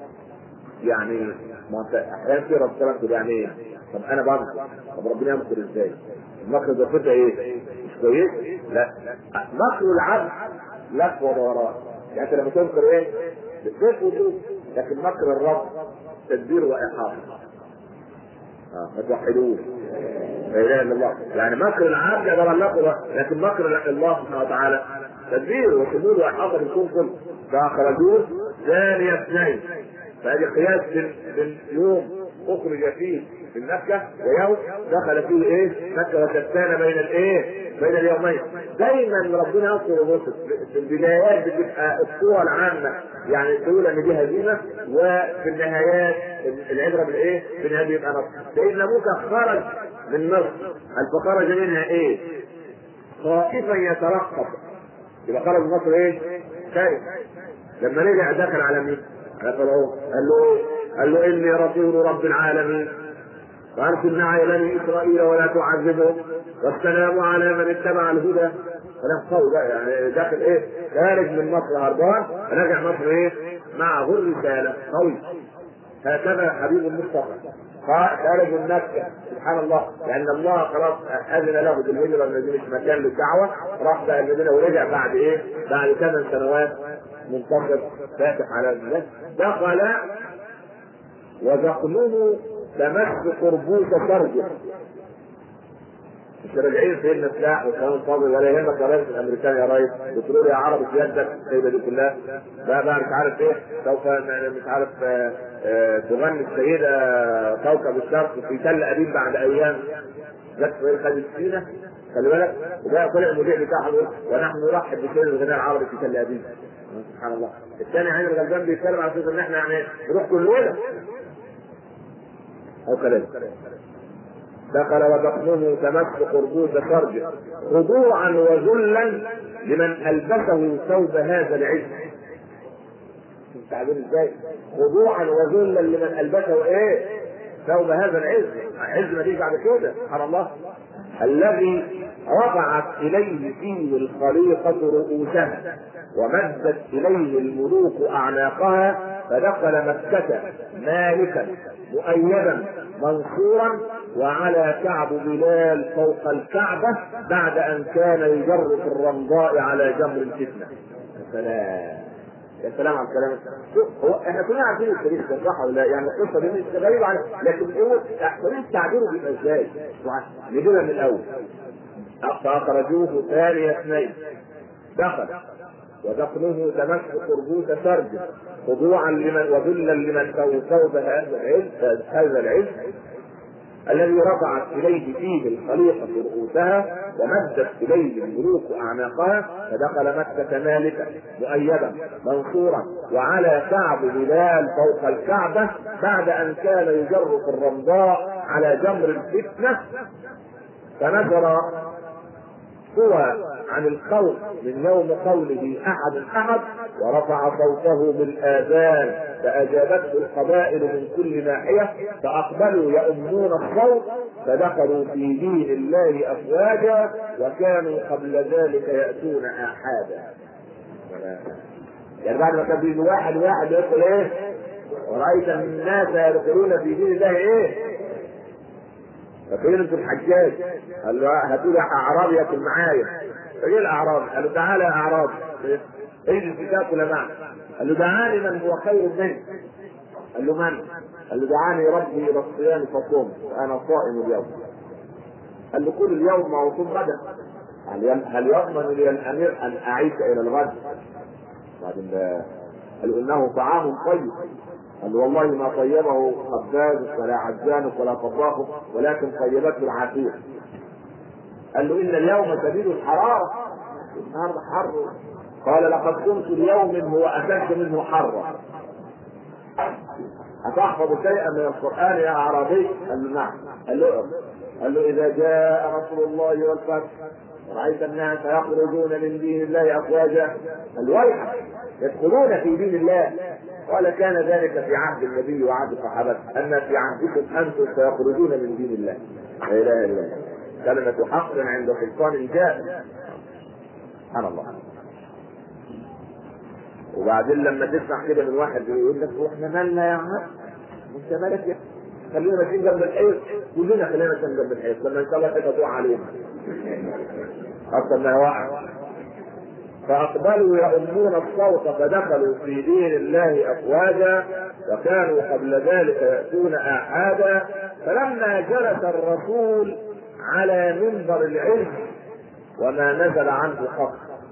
يعني ما انت احيانا في رب سلام يعني ايه؟ طب انا بعمل طب ربنا يمكر ازاي؟ المكر ده فتح ايه؟ مش كويس؟ لا مكر العبد لف ودوران يعني انت لما تنكر ايه؟ بتلف وتدوس لكن مكر الرب تدبير واحاطه اه ما توحدوش لا اله الا الله يعني مكر العبد عباره عن مكر لكن مكر الله سبحانه وتعالى تدبير وشمول واحاطه بالكون كله فاخرجوه ثاني اثنين فهذه قياس بين يوم اخرج فيه من مكه ويوم دخل فيه ايه؟ مكه وشتان بين الايه؟ بين اليومين دايما ربنا يذكر الرسل في البدايات بتبقى الصوره العامه يعني تقول ان دي هزيمه وفي النهايات العبره بالايه؟ في النهايه بيبقى نصر سيدنا موسى خرج من مصر فخرج منها ايه؟ خائفا يترقب يبقى خرج من مصر ايه؟ خايف لما رجع دخل على مين؟ على فرعون قال له ايه؟ قال له اني رسول رب العالمين وارسل معي بني اسرائيل ولا تعذبهم والسلام على من اتبع الهدى كلام قوي بقى يعني داخل ايه؟ خارج من مصر هربان راجع مصر ايه؟ معه الرساله قوي هكذا حبيب المصطفى خارج من مكه سبحان الله لان الله خلاص اذن له بالهجره الذي مش مكان للدعوه راح بقى المدينه ورجع بعد ايه؟ بعد ثمان سنوات منتصر فاتح على الناس دخل وذقنه تمس قربوس فرجه مش راجعين سيدنا سلاح وكلام فاضي ولا يهمك يا ريس الامريكان يا ريس بتقول يا عربي في يدك السيده دي كلها لا بقى مش عارف ايه سوف مش عارف آه، آه، تغني السيده كوكب الشرق في تل ابيب بعد ايام جت في خدت فينا خلي بالك وده طلع المذيع بتاعه يقول ونحن نرحب بسيد الغناء العربي في تل ابيب سبحان الله الثاني عين الغلبان بيتكلم على اساس ان احنا يعني نروح كلنا او كلام دخل ودخله تمس قربوس فرجه خضوعا وذلا لمن البسه ثوب هذا العز شوف التعبير ازاي خضوعا وذلا لمن البسه ايه ثوب هذا العز عز ما تيجي بعد كده سبحان الله الذي رفعت اليه فيه الخليقه رؤوسها ومدت اليه الملوك اعناقها فدخل مكه مالكا مؤيدا منصورا وعلى كعب بلال فوق الكعبة بعد أن كان يجر في الرمضاء على جمر الفتنة يا سلام يا سلام على الكلام شوف هو احنا كلنا عارفين التاريخ ده صح ولا لا؟ يعني القصه دي مش غريبه على لكن هو طريقه تعبيره بيبقى ازاي؟ نجيبها من الاول فاخرجوه ثاني اثنين دخل ودفنه تمس قربوس فرجه خضوعا لمن وذلا لمن ثوب هذا العز هذا العز الذي رفعت اليه فيه الخليقه رؤوسها ومدت اليه الملوك اعناقها فدخل مكه مالكا مؤيدا منصورا وعلى كعب بلال فوق الكعبه بعد ان كان يجر في الرمضاء على جمر الفتنه فنشر سوى عن الخوف من يوم قوله احد احد ورفع صوته بالاذان فاجابته القبائل من كل ناحيه فاقبلوا يؤمنون الصوت فدخلوا في دين الله افواجا وكانوا قبل ذلك ياتون احادا يعني بعد ما كان بيجي واحد واحد يدخل ايه ورايت الناس يدخلون في دين الله ايه ففين انتم الحجاج؟ قال له هاتوا لي اعرابي ياكل معايا فجه الاعرابي قال له تعالى يا اعرابي اجلس تاكل معي قال له دعاني من هو خير منك قال له من؟ قال له دعاني ربي الى الصيام فصوم انا صائم اليوم قال له كل اليوم وصوم غدا هل هل يضمن لي الامير ان اعيش الى الغد؟ بعدين قال انه طعام طيب قال له والله ما طيبه خباز ولا عجان ولا طباخ ولكن طيبته العافيه قال له ان اليوم شديد الحراره النهارده حر قال لقد كنت اليوم هو اشد منه حرا أتحفظ شيئا من القرآن يا أعرابي؟ قال له نعم قال له قال له إذا جاء نصر الله والفتح رأيت الناس يخرجون من دين الله أفواجا قال ويحك يدخلون في دين الله قال كان ذلك في عهد النبي وعهد الصحابة أما في عهدكم أنتم سيخرجون من دين الله لا إله إلا الله كلمة حق عند سلطان جاء سبحان الله وبعدين لما تسمع كده من واحد يقول لك واحنا مالنا يا عم انت مالك يا خلينا ماشيين جنب الحيط كلنا خلينا ماشيين جنب الحيط لما ان شاء الله كده تقع علينا اكثر ما وقع فاقبلوا يؤمون الصوت فدخلوا في دين الله افواجا وكانوا قبل ذلك ياتون احادا فلما جلس الرسول على منبر العلم وما نزل عنه خط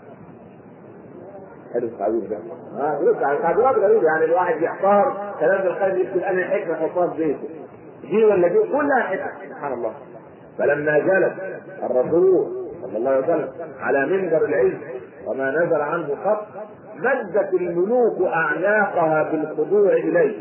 حلو التعبير ده اه يرد على تعبيرات غريبه يعني الواحد يحتار كلام الخير يكتب انا الحكمه يحطها في بيته دي ولا دي كلها حكمه سبحان الله فلما جلس الرسول صلى الله عليه وسلم على منبر العلم وما نزل عنه خط مدت الملوك اعناقها بالخضوع اليه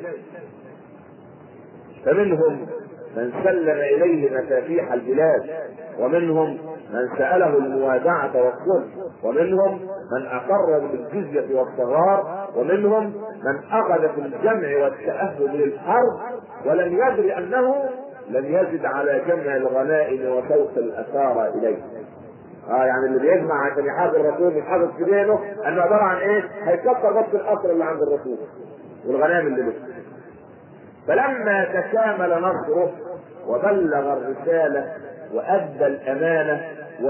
فمنهم من سلم اليه مفاتيح البلاد ومنهم من ساله الموادعه والصلح ومنهم من اقر بالجزيه والصغار ومنهم من اخذ في الجمع والتاهب للحرب ولم يدر انه لم يزد على جمع الغنائم وسوق الاسارى اليه اه يعني اللي بيجمع عشان يحاسب الرسول مش حاطط في دينه انه عباره عن ايه؟ هيكسر بس القصر اللي عند الرسول والغنائم اللي له. فلما تكامل نصره وبلغ الرساله وادى الامانه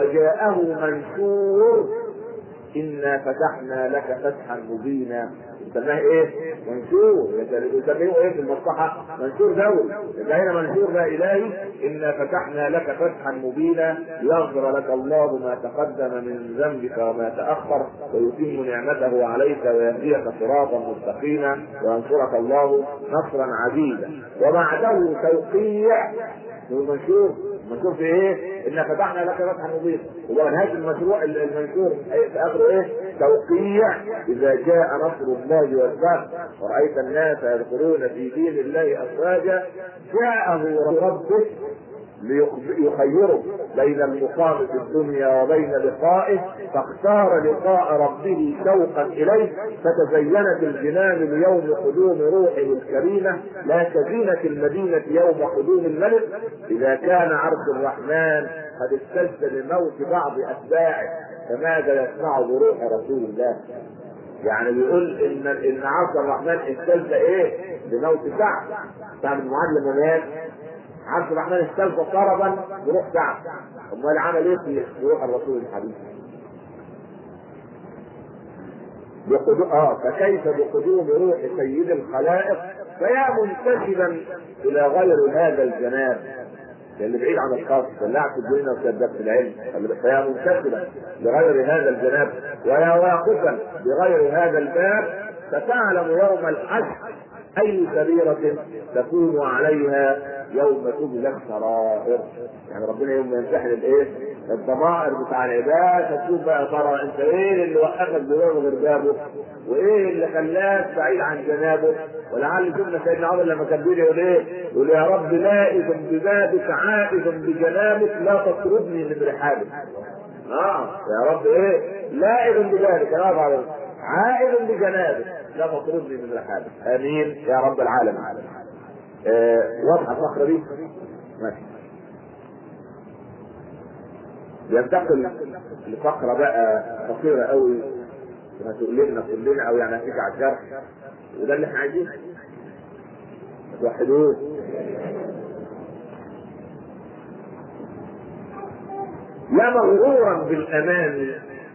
وجاءه منشور انا فتحنا لك فتحا مبينا يسماه ايه؟ منشور يسميه ايه في المصلحه؟ منشور دولي يبقى هنا منشور لا الهي انا فتحنا لك فتحا مبينا ليغفر لك الله ما تقدم من ذنبك وما تاخر ويتم نعمته عليك ويهديك صراطا مستقيما وينصرك الله نصرا عزيزا وبعده توقيع المنشور المنشور في ايه؟ ان فتحنا لك فتحا مبينا هو نهايه المشروع المنشور في اخره ايه؟ توقيع اذا جاء نصر الله والفتح ورايت الناس يدخلون في دين الله افواجا جاءه ربك ليخيره بين المقام في الدنيا وبين لقائه فاختار لقاء ربه شوقا اليه فتزينت الجنان اليوم قدوم روحه الكريمه لا كزينه المدينه يوم قدوم الملك اذا كان عرش الرحمن قد استجد لموت بعض اتباعه فماذا يصنع بروح رسول الله؟ يعني بيقول ان ان عرش الرحمن استجد ايه؟ لموت سعد سعد بن معاذ لما مات عرش الرحمن استلقى طربا بروح سعد امال عمل ايه في روح الرسول الحبيب بقدو... اه فكيف بقدوم روح سيد الخلائق فيا منتسبا الى غير هذا الجناب اللي بعيد عن الخاص اللي قاعد في الدنيا وكذاب في العلم فيا منتسبا لغير هذا الجناب ويا واقفا بغير هذا الباب فتعلم يوم الحشر اي سريرة تكون عليها يوم تبلى السرائر يعني ربنا يوم يمتحن الايه الضمائر بتاع العباد فتشوف بقى ترى انت ايه اللي وقفك بغير غير بابه وايه اللي خلاك بعيد عن جنابه ولعل شفنا سيدنا عمر لما كان بيقول يقول ايه؟ يقول يا رب لائذ ببابك عائذ بجنابك لا تطردني من رحابك. اه يا رب ايه؟ لائذ ببابك يا رب عائذ بجنابك لا تطردني من رحابك. امين يا رب العالمين. آه واضحه الفقره دي؟ ماشي. ينتقل لفقره بقى قصيره قوي هتقلبنا كلنا او يعني هتيجي على الجرح وده اللي احنا عايزينه توحدوه يا مغرورا بالامان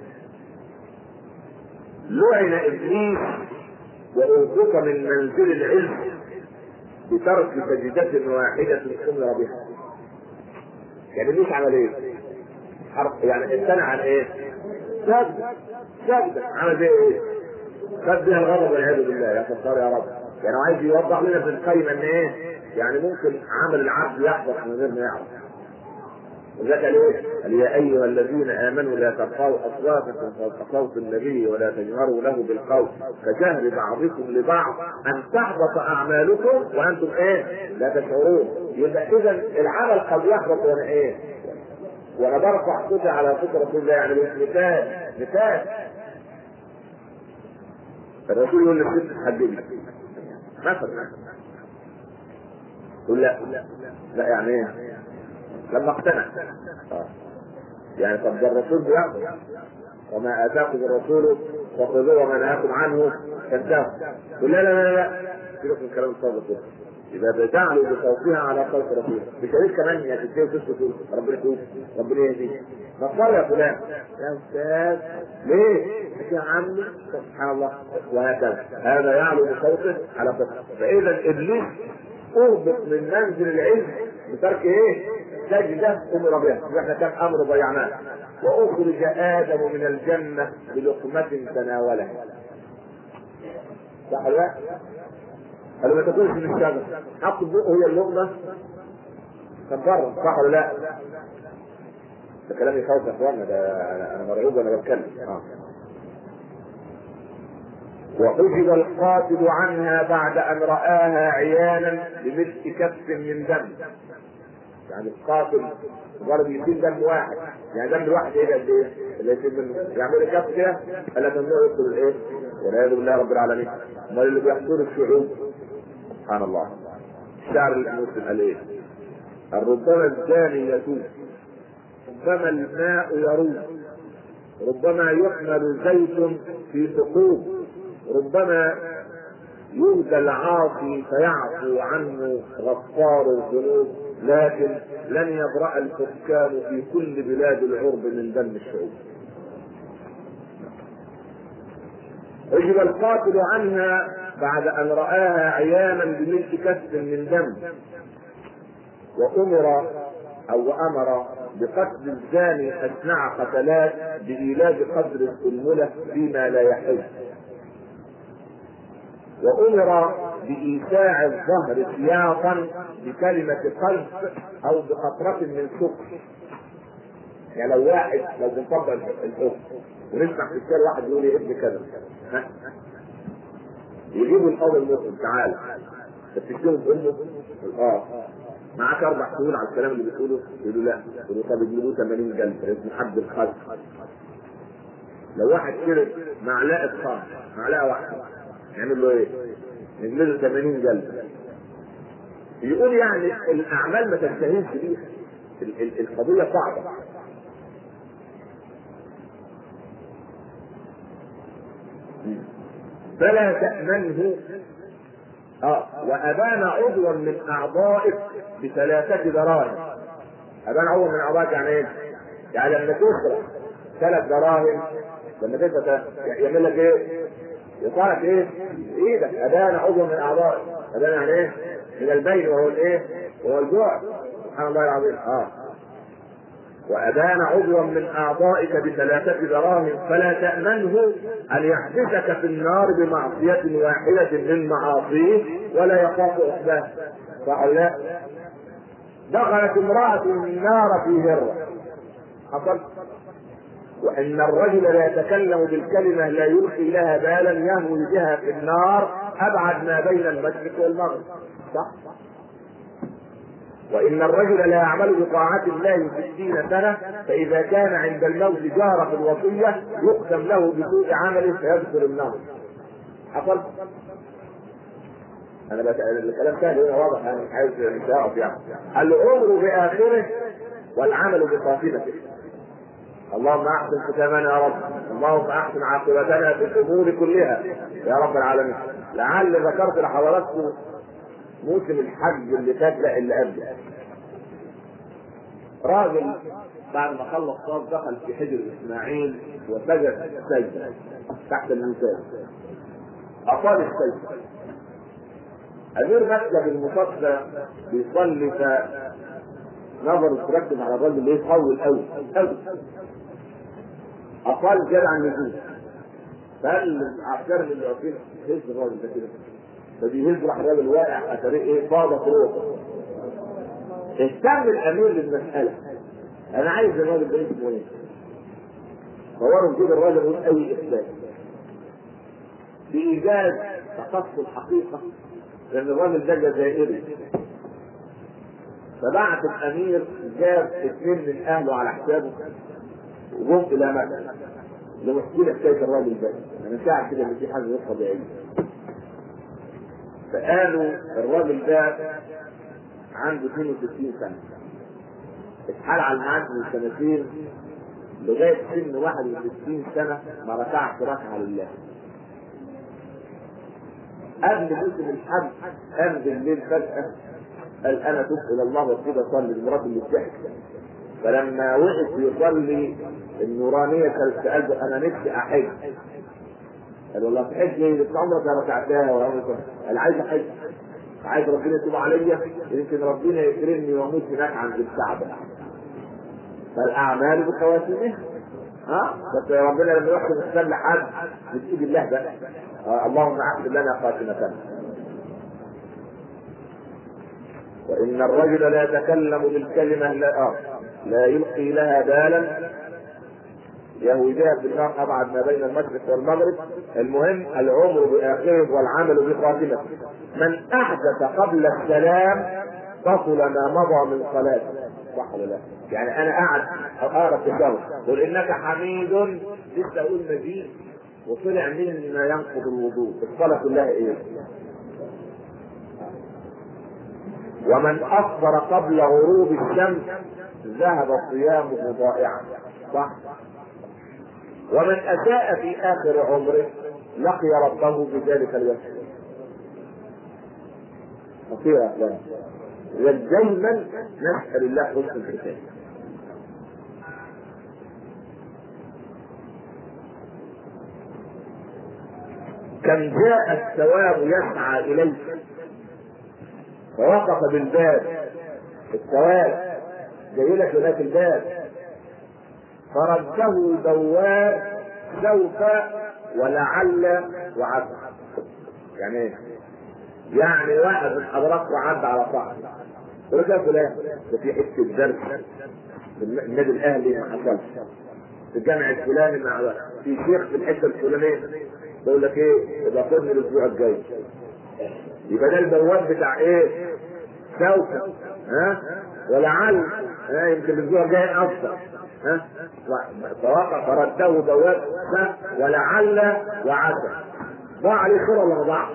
لعن ابليس وارزق من منزل العلم بترك سجدة واحدة امر بها يعني ابليس عمل ايه؟ حرف يعني امتنع عن ايه؟ سجد سجد عمل زي ايه؟ خد بها الغضب والعياذ بالله يا ستار يا رب يعني عايز يوضح لنا في القيمة ان ايه؟ يعني ممكن عمل العبد يحدث من غير ما يعرف وذاك قال ايه؟ قال يا ايها الذين امنوا لا ترفعوا اصواتكم فوق صوت النبي ولا تجهروا له بالقول كجهر بعضكم لبعض ان تحبط اعمالكم وانتم ايه؟ لا تشعرون يبقى اذا العمل قد يحبط وانا ايه؟ وانا برفع صوتي على صوت رسول الله يعني مثال مثال الرسول يقول للست تحددي مثلا يقول لا لا يعني ايه؟ لما اقتنع آه. يعني طب ده الرسول بيأمر وما اتاكم الرسول فخذوه وما نهاكم عنه فانتهوا يقول لا لا لا لا سيبك من كلام الصادق ده إذا بتعلو بصوتها على صوت رسول بشريك كمان يا تديه وتسكت ربنا يتوب ربنا يهديك نصار يا فلان يا أستاذ ليه؟ يا عمي سبحان الله وهكذا هذا يعلو بصوته على صوته فإذا إبليس أهبط من منزل العلم بترك إيه؟ سجدة أمر بها احنا كان أمر ضيعناه وأخرج آدم من الجنة بلقمة تناولها صح ولا لا؟ قالوا ما تاكلش من الشجر حط بقه هي اللقمه كان بره صح ولا لا؟ ده كلام يخوف يا اخوانا ده انا مرعوب وانا بتكلم اه وحجب القاتل عنها بعد ان راها عيانا بمثل كف من دم يعني القاتل مجرد يسيب دم واحد يعني دم الواحد ايه قد ايه؟ اللي يسيب منه يعمل كف كده الا ممنوع يدخل الايه؟ والعياذ بالله رب العالمين امال اللي بيحصل الشعوب سبحان الله الشعر المسلم قال ايه؟ ربما الزاني يتوب ربما الماء يروب ربما يحمل زيت في ثقوب ربما يهدى العاصي فيعفو عنه غفار الذنوب لكن لن يبرأ الحكام في كل بلاد العرب من دم الشعوب اجب القاتل عنها بعد ان راها عيانا بملك كف من دم وامر او امر بقتل الزاني اثناء قتلات بايلاد قدر السلمله فيما لا يحل وامر بايساع الظهر سياقا بكلمه قلب او بقطره من سكر يعني لو واحد لو بنطبق الحكم ونسمع في الشارع واحد يقول لي ابن كذا ها يجيبوا القاضي المسلم تعالى تفتكروا بامه اه معاك اربع سنين على الكلام اللي بتقوله يقولوا لا يقولوا طب اجيبوه 80 جلد اسمه حد الخلق لو واحد شرب معلقه خمر معلقه واحده يعمل له ايه؟ يجلده 80 جلد يقول يعني الاعمال ما تنتهيش بيها القضيه صعبه فلا تأمنه اه وأبان عضوا من أعضائك بثلاثة دراهم أبان عضو من أعضائك يعني إيه؟ يعني لما تسرق ثلاث دراهم لما تسرق يعمل لك إيه؟ يطالك إيه؟ إيدك أبان عضو من أعضائك أبان يعني إيه؟ من البين وهو الإيه؟ وهو الجوع سبحان الله العظيم اه وأبان عضوا من أعضائك بثلاثة دراهم فلا تأمنه أن يحبسك في النار بمعصية واحدة من معاصيه ولا يخاف عقباه صح لا؟ دخلت امرأة النار في هرة حصل وإن الرجل لا يتكلم بالكلمة لا يلقي لها بالا يهوي بها في النار أبعد ما بين المشرق والمغرب صح؟ وإن الرجل لا يعمل بطاعة الله ستين سنة فإذا كان عند الموت جار في الوصية يختم له بسوء عمله فيدخل النار. حصل؟ أنا بس الكلام سهل هنا واضح أنا مش عايز مش هقف يعني. العمر بآخره والعمل بخاتمته. اللهم احسن ختامنا يا رب اللهم احسن عاقبتنا في الامور كلها يا رب العالمين لعل ذكرت لحضراتكم موسم الحج اللي فات لا اللي قبله راجل بعد ما خلص طاف دخل في حجر اسماعيل وسجد سجده تحت الممتاز اطال السجده امير مسلك المصطفى بيصلي فنظر تركز على الراجل اللي يطول قوي قوي اطال زياده عن اللزوم فقال العسكري اللي واقفين هز الراجل ده كده فبيهز راح الراجل واقع اثريه ايه فاضت روحه اهتم الامير بالمساله انا عايز الراجل ده اسمه ايه؟ صوروا كده الراجل يقول اي اثبات بايجاز تخص الحقيقه لان الراجل ده جزائري فبعت الامير جاب اثنين من اهله على حسابه وجم الى مكه لمحكي لك حكايه الراجل ده انا شاعر كده ان في حاجه غير طبيعيه فقالوا الراجل ده عنده 62 سنه اتحال على المعاش من سنتين لغايه سن 61 سنه ما ركعش ركعه لله قبل موسم الحج قام بالليل فجاه قال انا تبت الى الله وابتدي اصلي المرات اللي بتحكي فلما وقف يصلي النورانيه كانت قلبه انا نفسي احج قال والله في حج ايه؟ انت عمرك ما ركعتها وعمرك قال عايز احج عايز ربنا يتوب عليا يمكن ربنا يكرمني واموت هناك عند الكعبه فالاعمال بخواتمها ها بس ربنا لما يحكم السلم لحد بتجيب الله بقى آه اللهم احسن لنا خاتمتنا وان الرجل لا يتكلم بالكلمه لا آه لا يلقي لها بالا يهوي بها في النار ابعد ما بين المشرق والمغرب المهم العمر باخره والعمل بخاتمته من احدث قبل السلام بطل ما مضى من صلاته صح ولا لا؟ يعني انا قاعد اقرا في الجو قل انك حميد لسه اقول مجيد وطلع مما ينقض الوضوء الصلاه كلها ايه؟ ومن افطر قبل غروب الشمس ذهب صيامه ضائعا صح ومن اساء في اخر عمره لقي ربه بذلك اليوم خطيرة يا اخوان دايما نسال الله حسن الختام كم جاء الثواب يسعى اليك فوقف بالباب الثواب جاي لك هناك الباب فرده بواب سوف ولعل وعسى يعني ايه؟ يعني واحد من حضراتكم عدى على صاحبه يقول له يا فلان ده في حته درس في النادي الاهلي ما حصلش في الجامع الفلاني مع في شيخ في الحته الفلانيه بقول لك ايه يبقى خدني الاسبوع الجاي يبقى ده البواب بتاع ايه؟ سوف ها ولعل ها يمكن الاسبوع الجاي افضل ها فوقع فرده بواب ولعل وعسى ضاع عليه خير ولا ما ضاعش؟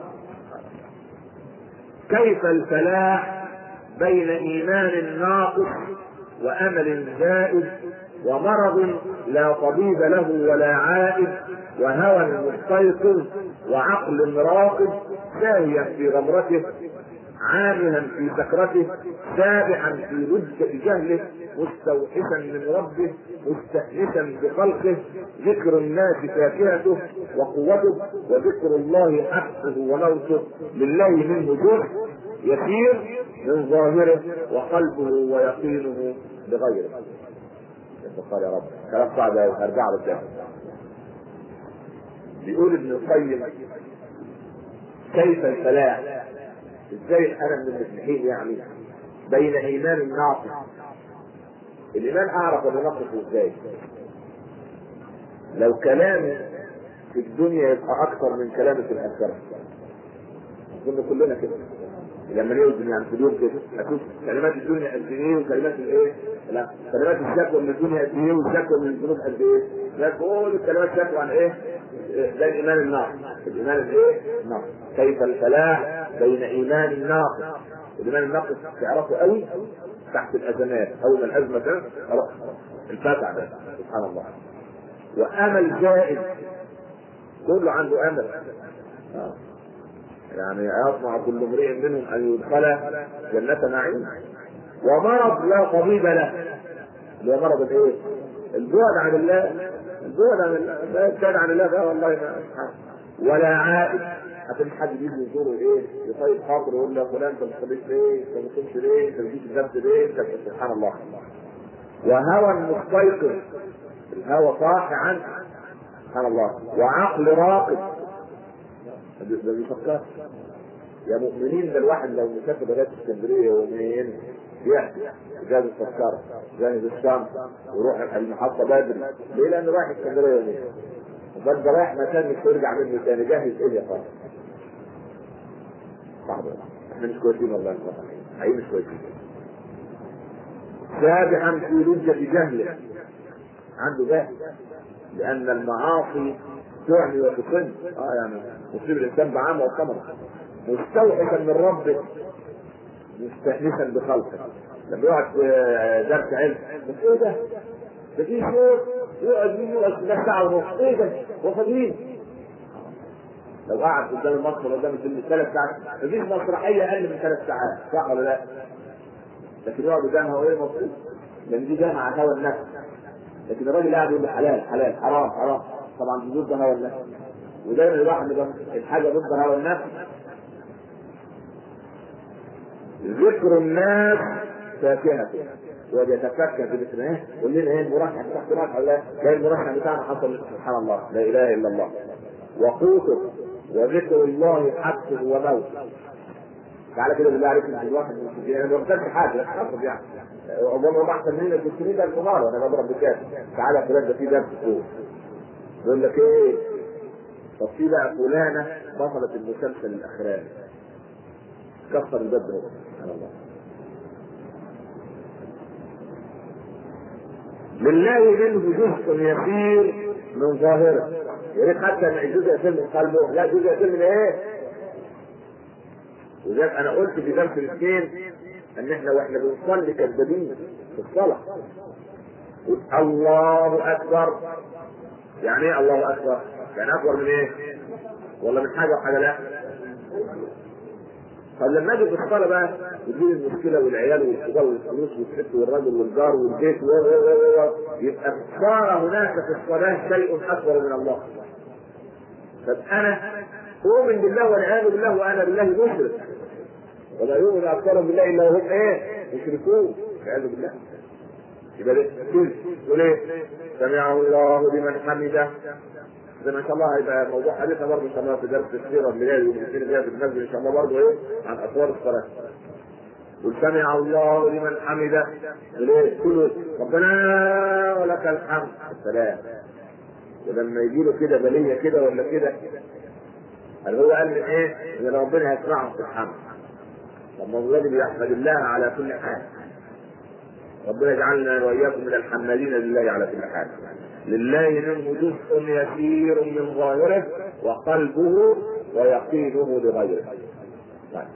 كيف الفلاح بين ايمان ناقص وامل زائد ومرض لا طبيب له ولا عائد وهوى مستيقظ وعقل راقد ساهيا في غمرته عامها في سكرته سابحا في لجة جهله مستوحشا من ربه مستأنسا بخلقه ذكر الناس فاكهته وقوته وذكر الله حقه وموته لله منه جهد يسير من ظاهره وقلبه ويقينه بغيره قال يا رب كلام صعب ارجع له تاني بيقول ابن القيم كيف الفلاح ازاي انا من المسلمين يعني بين ايمان ناقص الايمان اعرف انه ناقص ازاي لو كلامي في الدنيا يبقى اكثر من كلامي في الاخره اظن كلنا كده لما نوزن يعني في اليوم كده اشوف كلمات الدنيا قد ايه وكلمات الايه؟ لا كلمات الشكوى من الدنيا قد ايه والشكوى من الذنوب قد ايه؟ لا كل الكلمات شكوى عن ايه؟ ده الايمان الناقص الايمان الايه؟ الناقص كيف الفلاح بين ايمان الناقص الايمان الناقص تعرفه قوي تحت الازمات اول ما الازمه ده خلاص انفتح ده سبحان الله وامل زائد كله عنده امل آه. يعني يطمع كل امرئ منهم ان يدخل جنة نعيم ومرض لا طبيب له اللي هو مرض الايه؟ البعد عن الله البعد عن الله لا يبتعد عن الله ده والله ما ولا عائد عشان حد يجي يزوره ايه؟ يطيب خاطره يقول له يا فلان انت ما بتصليش ليه؟ انت ما بتصومش ليه؟ انت ما بتجيش الدرس ليه؟ انت سبحان الله وهوى مستيقظ الهوى صاحي عنه سبحان الله وعقل راقد ده بيفكر يا مؤمنين ده الواحد لو مسافر لغايه اسكندريه يومين يحكي جاهز التذكره جاهز الشمس ويروح المحطه بدري ليه؟ لانه رايح اسكندريه يومين وبعد ده رايح مكان مش هيرجع منه تاني جاهز ايه يا خالد؟ صعب احنا مش كويسين والله حقيقي مش كويسين سابحا في لجة جهله عنده جهل لأن المعاصي تعمي وتقن اه يعني تصيب الإنسان بعامة وثمرة مستوحشا من ربه مستأنسا بخلقه لما يقعد في درس علم بس ايه ده؟ ده في شيخ يقعد يجي يقعد ساعة ونص ايه ده؟ هو فاضيين لو قعد قدام المسرح قدام الفيلم ثلاث ساعات مفيش مسرحية أقل من ثلاث ساعات صح ولا لا؟ لكن يقعد قدامها وايه مبسوط لان دي جايه مع هوى النفس لكن الراجل قاعد يقول لي حلال حلال حرام حرام طبعا ضد هوى النفس ودايما الواحد يبقى الحاجه ضد هوى النفس ذكر الناس فاكهة يقعد يتفكر في ذكر ايه يقول لنا ايه المرشح تحت مرشح ولا لا المرشح بتاعنا حصل سبحان الله لا اله الا الله وقوته وذكر الله حقه وموته تعالى كده بالله عليك انت الواحد يعني ما بتعملش حاجه لا تحفظ يعني عقبال ما احسن منك ب 60000 مره انا بضرب بكام تعالى فلان ده في درس فوق يقول لك ايه طب في بقى فلانه بطلت المسلسل الاخراني كسر الباب ده سبحان الله لله منه جزء يسير من ظاهره يا ريت حتى ان جزء يسير من قلبه لا جزء يسير من ايه؟ وذلك انا قلت في درس الاثنين ان احنا واحنا بنصلي كذابين في الصلاه الله اكبر يعني ايه الله اكبر؟ يعني اكبر من ايه؟ ولا من حاجه وحاجه لا؟ طب لما اجي في الصلاه بقى وتجيب المشكله والعيال والكبار والفلوس والست والرجل والجار والبيت و و و و يبقى صار هناك في الصلاه شيء اكبر من الله. طب انا يؤمن بالله والعياذ بالله وانا بالله مشرك ولا يؤمن اكثرهم بالله الا وهم ايه مشركون والعياذ بالله يبقى ده كل يقول ايه سمعه الله لمن حمده زي ما ان شاء الله هيبقى موضوع حديثنا برضه ان شاء الله في درس السيره اللي جاي يوم الاثنين الجاي في المسجد ان شاء الله برضه ايه عن اطوار الصلاه قل سمع الله لمن حمده ليه؟ كله ربنا ولك الحمد السلام ولما يجي له كده بليه كده ولا كده قال هو قال من ايه؟ ان ربنا يسمعه في الحمد طب ما هو الذي يحمد الله على كل حال ربنا يجعلنا واياكم من الحمالين لله على كل حال لله منه جزء يسير من ظاهره وقلبه ويقينه لغيره طيب.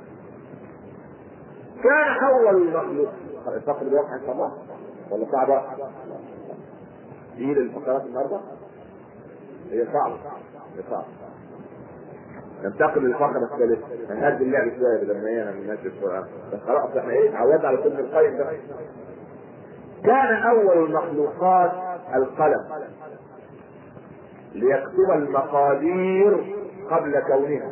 كان اول المخلوق فقر الوقت ان شاء الله ولا صعبه؟ دي للفقرات النهارده هي صعبه هي صعبه ننتقل للفقرة الثالثة هنهدي اللعب شوية بدل ما هي من القرآن بس خلاص احنا ايه اتعودنا على كل القيم ده كان أول المخلوقات القلم ليكتب المقادير قبل كونها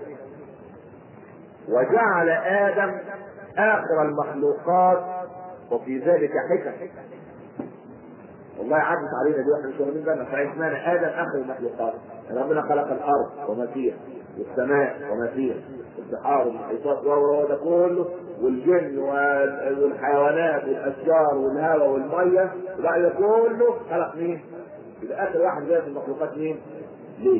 وجعل آدم آخر المخلوقات وفي ذلك حكم والله عدت علينا دي واحنا مش واخدين بالنا فعرفنا ادم اخر المخلوقات ربنا خلق الارض وما فيها والسماء وما فيها والبحار والمحيطات ده كله والجن والحيوانات والاشجار والهواء والميه وبعد ده كله خلق مين؟ يبقى اخر واحد جاي في المخلوقات مين؟ ليه؟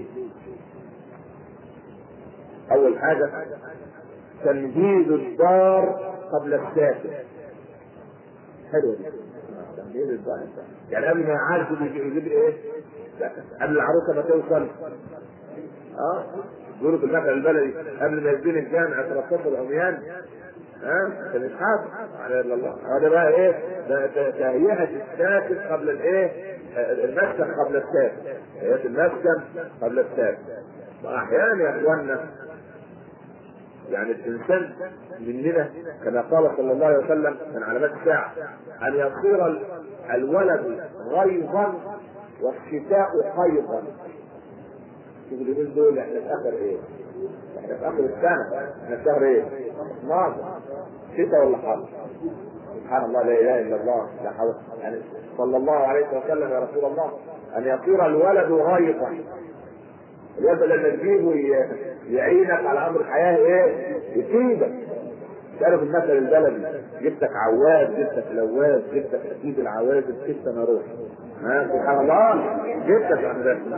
اول حاجه تمهيد الدار قبل الساكن حلوه دي تمهيد الدار يعني قبل ما يعرف يجيب ايه؟ قبل العروسه ما توصل اه يقولوا في المثل البلدي قبل ما يبني الجامع ترصصوا العميان ها عشان يتحاسب على الله هذا بقى ايه ده تهيئه الساكن قبل الايه المسكن قبل الساكن تهيئه المسكن قبل الساكن واحيانا يا اخواننا يعني الانسان مننا كما قال صلى الله عليه وسلم من علامات الساعه ان يصير الولد غيظا والشتاء حيضا شوف اليومين دول احنا في اخر ايه؟ احنا في اخر السنه احنا في شهر ايه؟ 12 شتاء ولا حر؟ سبحان الله لا اله الا الله لا حول يعني صلى الله عليه وسلم يا رسول الله ان يصير الولد غيظا الولد لما تجيبه يعينك على امر الحياه ايه؟ يفيدك تعرف المثل البلدي جبتك عواز جبتك لواز جبتك اكيد العواز جبتك انا روح ها سبحان الله جبتك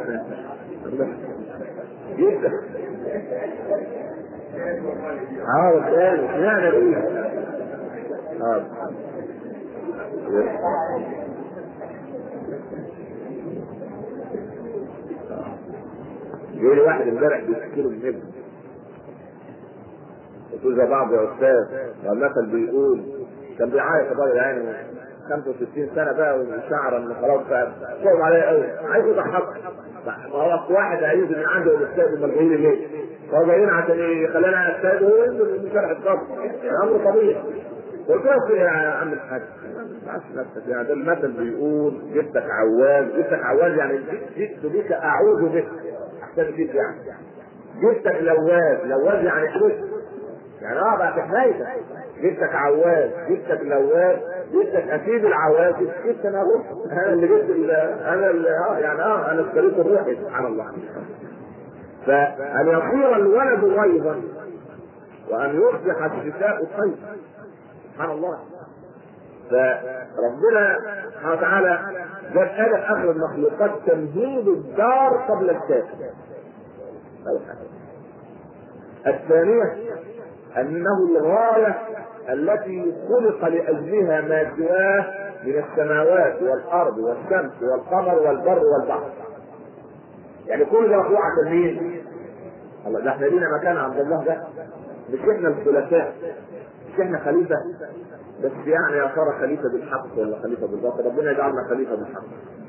جدا اه والثاني اشمعنى دي؟ اه جاي لي واحد امبارح بيشتكي له من ابنه قلت له بعض يا استاذ المثل بيقول كان بيعيط الراجل يعني 65 سنه بقى وشعر ان خلاص بقى صعب عليا قوي عايز يضحك ما هو واحد هيجي من عنده الاستاذ المرجعين ليه؟ فهو جايين عشان يخلينا استاذ وهو ينزل من شرح الصبر امر طبيعي قلت له يا عم الحاج ما نفسك يعني ده المثل بيقول جبتك عواز جبتك عواز يعني جئت بك اعوذ بك احسن فيك يعني جبتك لواز لواز يعني حدث يعني اه بقى في حمايتك جبتك عواز جبتك لواز جبتك اكيد العواز جبت انا روح انا اللي جبت انا اللي اه يعني اه انا اشتريت الروح سبحان الله فان يصير الولد غيظا وان يصبح الشتاء صيفا سبحان الله فربنا سبحانه وتعالى جاب ادم اخر المخلوقات تمهيد الدار قبل الساكن الثانية أنه الغاية التي خلق لأجلها ما سواه من السماوات والأرض والشمس والقمر والبر والبحر. يعني كل ده مخلوق عشان مين؟ الله ده احنا لينا مكان عند الله ده مش احنا الخلفاء مش احنا خليفة بس يعني يا ترى خليفة بالحق ولا خليفة بالباطل ربنا يجعلنا خليفة بالحق.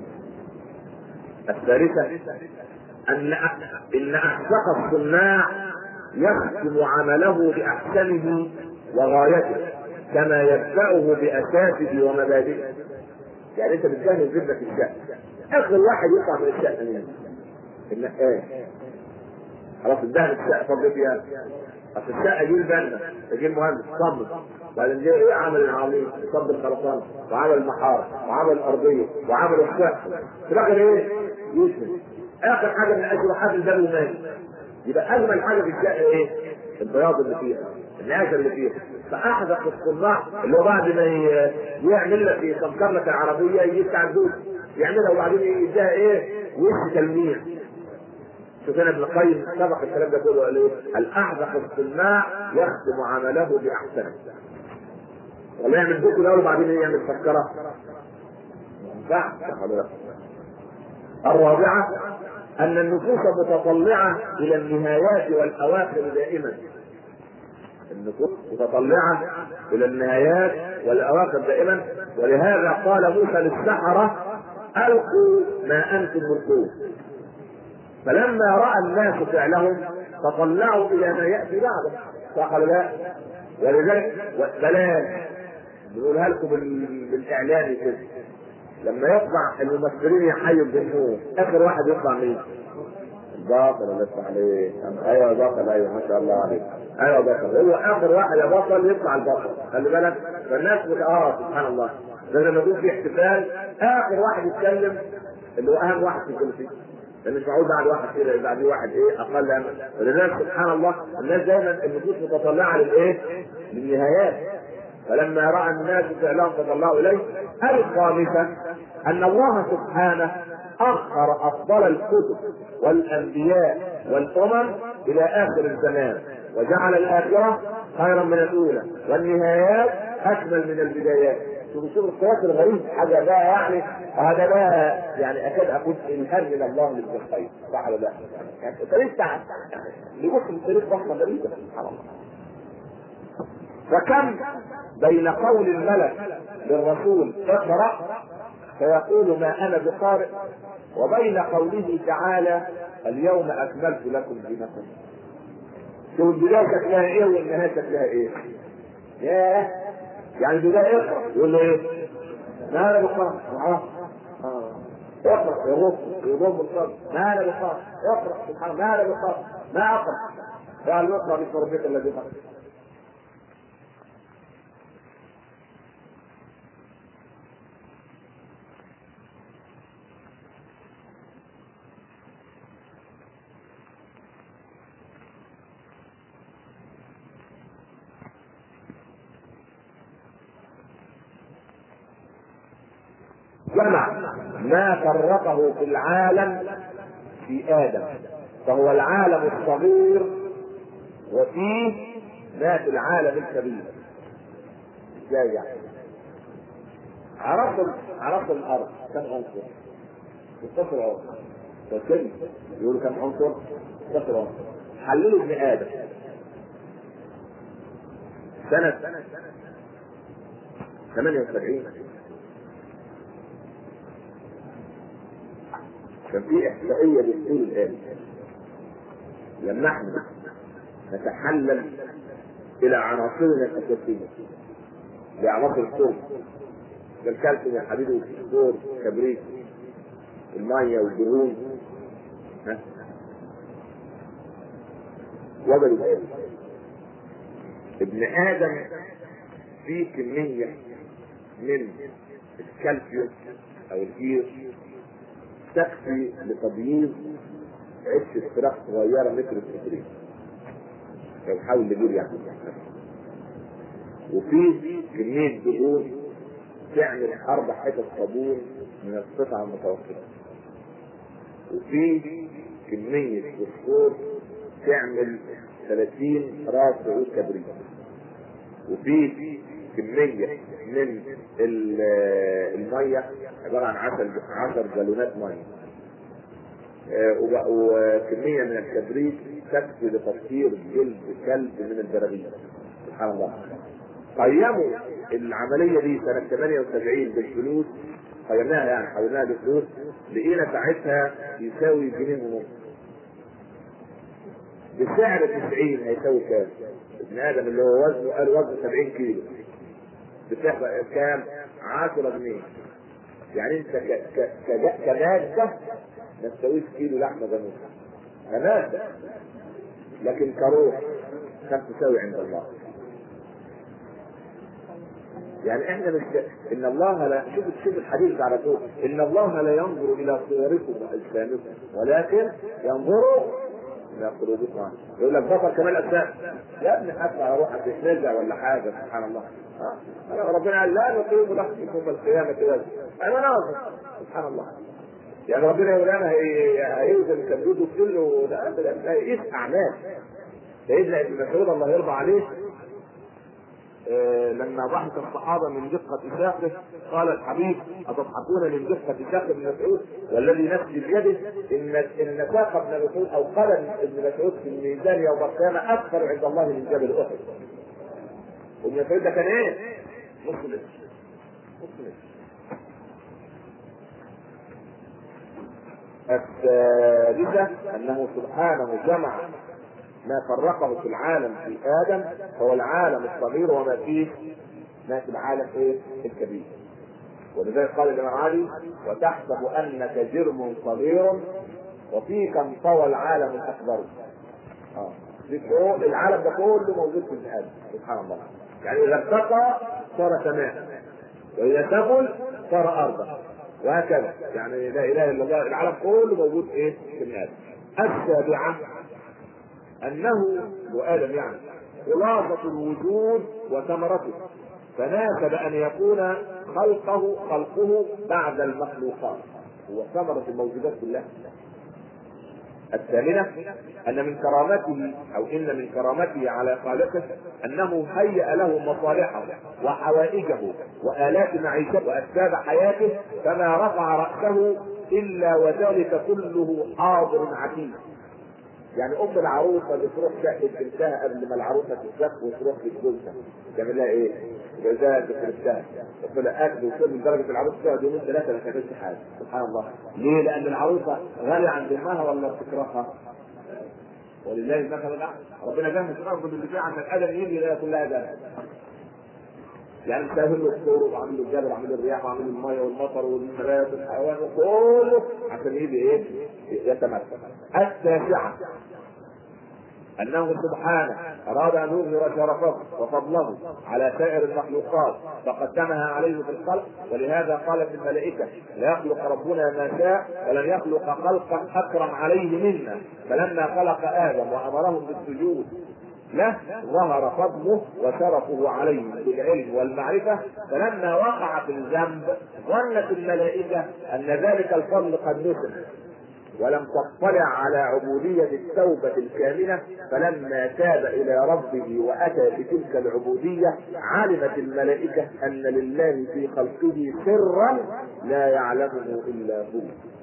الثالثة أن إن أحسق الصناع يختم عمله بأحسنه وغايته كما يبدأه بأساسه ومبادئه. يعني أنت بتجهز ابنك الشأن. آخر واحد يطلع من الشأن مين؟ النقاش. خلاص انتهت الشقه فضل فيها اصل الشقه دي البنا تجي المهندس صمم بعدين جه ايه عمل العظيم صب الخرسانه وعمل المحاره وعمل الارضيه وعمل السقف في الاخر ايه؟ يسند اخر حاجه من اجروحات الباب المالي يبقى اجمل حاجه في الشقه ايه؟ البياض اللي فيها النعاشه اللي فيها فاحدث الصناع اللي هو بعد ما ي- يعمل لك يسمكر لك العربيه يجيب عندوس يعملها وبعدين يديها ايه؟ وش تلميع شوف هنا ابن القيم سبق الكلام ده كله قال ايه؟ الاحدث الصناع يختم عمله باحسنه ولا يعمل بوك الاول وبعدين إيه يعمل سكره ما ينفعش صح ولا لا؟ الرابعه ان النفوس متطلعه الى النهايات والاواخر دائما النفوس متطلعه الى النهايات والاواخر دائما ولهذا قال موسى للسحره القوا ما انتم ملقون فلما راى الناس فعلهم تطلعوا الى ما ياتي بعده صح ولا لا؟ ولذلك بلاش بنقولها لكم بال- بالاعلان كده لما يطلع الممثلين يحيوا الجمهور اخر واحد يطلع مين؟ الباطل اللي يطلع عليه ايوه بطل ايوه ما شاء الله عليك ايوه بطل هو اخر واحد يا بطل يطلع البطل خلي بالك فالناس بت... اه سبحان الله ده لما يكون في احتفال اخر واحد يتكلم اللي هو اهم واحد في الكل فيه لان مش معقول بعد واحد كده يبقى بعد واحد ايه اقل امل ولذلك سبحان الله الناس دايما النفوس متطلعه للايه؟ للنهايات فلما راى الناس فعلهم تطلعوا اليه الخامسه ان الله سبحانه اخر افضل الكتب والانبياء والامم الى اخر الزمان وجعل الاخره خيرا من الاولى والنهايات اكمل من البدايات شوف شوف القياس الغريب حاجه بقى يعني هذا بقى يعني اكاد اقول الهام من الله للخير صح ولا لا؟ يعني التاريخ بتاع يبص التاريخ رحمه غريبه سبحان الله فكم بين قول الملك للرسول اقرا فيقول ما انا بقارئ وبين قوله تعالى اليوم اكملت لكم دينكم شوف البدايه شكلها ايه والنهايه شكلها ايه ياه يعني البدايه اقرا يقول له ايه ما انا بقارئ اه اه اقرا يرد يضم الصدر ما انا بقارئ اقرا سبحان الله ما انا بقارئ ما اقرا قال اقرا باسم ربك الذي خلق جمع ما فرقه في العالم في ادم فهو العالم الصغير وفيه ما في العالم الكبير ازاي يعني عرفوا عرفوا الارض كم عنصر 16 عنصر فكم يقولوا كم عنصر 16 عنصر حللوا ابن ادم سنة 78 كان في احصائيه بتقول الان لما احنا نتحلل الى عناصرنا الاساسيه لعناصر الكون كالكالسيوم والحديد والفوسفور كبريت الميه والدهون ها وجدوا ايه ابن ادم فيه كميه من الكالسيوم او الجير تكفي لتبييض عش فراخ صغيره متر في مترين لو حاول نجيب يعني وفي كميه دهون تعمل اربع حتت صابون من القطعه المتوسطه وفي كميه فوسفور تعمل 30 راس عود كبريت وفي كميه من ال- الميه عباره عن 10 10 جالونات ميه آه، وب- وكميه من الكبريت تكفي لتطهير جلد كلب من البراغيث سبحان الله قيموا العمليه دي سنه 78 بالفلوس قيمناها يعني حولناها بالفلوس لقينا ساعتها يساوي جنيه ونص بسعر 90 هيساوي كام؟ ابن ادم اللي هو وزنه قال وزنه 70 كيلو بسعر كام؟ 10 جنيه يعني انت ك- ك- ك- كمادة ما تساويش كيلو لحمه جاموسه تمام لكن كروح كم تساوي عند الله يعني احنا مش ان الله لا شوف شوف الحديث على طول ان الله لا ينظر الى صوركم واجسامكم ولكن ينظر الى قلوبكم يقول لك بطل كمال اجسام يا ابني حتى على روحك تتنزع ولا حاجه سبحان الله آه. ربنا قال لا نقيم لكم يوم القيامه كذا انا ناظر سبحان الله يعني ربنا يقول انا هيوزن كبده كله ده ده يقيس اعمال سيدنا ابن مسعود الله يرضى عليه آه لما ضحك الصحابة من دقة ساقه قال الحبيب أتضحكون من دقة ساق ابن مسعود والذي نفسي بيده إن إن ساق ابن مسعود أو قلم ابن مسعود في الميزان يوم القيامة أكثر عند الله من جبل أحد. وابن مسعود ده كان إيه؟ مسلم. مسلم. الثالثة أنه سبحانه جمع ما فرقه في العالم في ادم هو العالم الصغير وما فيه ما في العالم ايه الكبير ولذلك قال الامام علي وتحسب انك جرم صغير وفيك انطوى العالم الاكبر اه العالم ده كله موجود في ابن ادم سبحان الله يعني اذا ارتقى صار سماء واذا سفل صار ارضا وهكذا يعني لا اله الا الله العالم كله موجود ايه في ابن ادم السابعه انه وادم يعني خلاصة الوجود وثمرته فناسب ان يكون خلقه خلقه بعد المخلوقات هو ثمرة الموجودات كلها الثامنة أن من كرامته أو إن من كرامته على خالقه أنه هيأ له مصالحه وحوائجه وآلات معيشته وأسباب حياته فما رفع رأسه إلا وذلك كله حاضر عتيد يعني ام العروسه بتروح شقه بنتها قبل ما العروسه تتزف وتروح لجوزها تعمل لها ايه؟ جوزها بترسها تقول لها اكل وشرب لدرجه العروسه تقعد يومين ثلاثه ما تاكلش حاجه سبحان الله ليه؟ لان العروسه غاليه عند امها ولا بتكرهها؟ ولله المثل الاعلى ربنا جهز الارض بالدفاع عشان ادم يجي يلاقي كلها ذهب يعني مسهل له الطور وعامل له الجبل وعامل له الرياح وعامل له الميه والمطر والنبات والحيوان وكله عشان يجي ايه؟ يتمثل. التاسعه انه سبحانه اراد ان يظهر شرفه وفضله على سائر المخلوقات فقدمها عليه في الخلق ولهذا قالت الملائكه لا يخلق ربنا ما شاء ولن يخلق خلقا اكرم عليه منا فلما خلق ادم وامرهم بالسجود له ظهر فضله وشرفه عليه بالعلم والمعرفة فلما وقع في الذنب ظنت الملائكة أن ذلك الفضل قد نسب ولم تطلع على عبودية التوبة الكاملة فلما تاب إلى ربه وأتى بتلك العبودية علمت الملائكة أن لله في خلقه سرا لا يعلمه إلا هو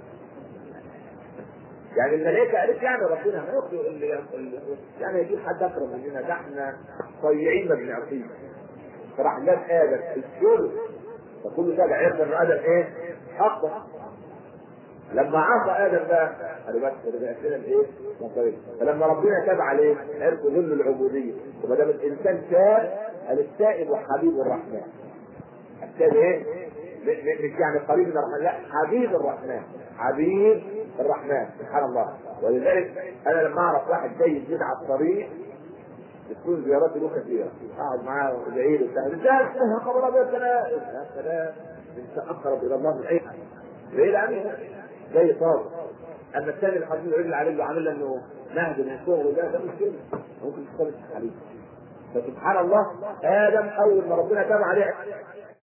يعني الملائكة قالت يعني ربنا هيخلق اللي يعني يجيب حد أكرم مننا ده احنا صيعين ما بنعصيه فراح جاب آدم الشغل فكل ده عرف إن آدم إيه؟ أقوى لما عصى ادم بقى قالوا بس رجعت لنا الايه؟ مصاريف فلما ربنا تاب عليه عرفوا ذل العبوديه وما دام الانسان تاب قال التائب وحبيب الرحمن التائب ايه؟ مش يعني قريب من الرحمن لا حبيب الرحمن حبيب الرحمن سبحان الله ولذلك انا لما اعرف واحد جاي جديد على الطريق تكون زياراتي له كثيره اقعد معاه وادعي له بتاع ازاي خبر ابيض سلام يا سلام انت اقرب الى الله من اي حد ليه لان زي صار اما الثاني اللي حاطين رجل عليه وعامل انه مهد من صغره ده ده مش كده ممكن تختلف عليه فسبحان الله ادم اول ما ربنا تاب عليه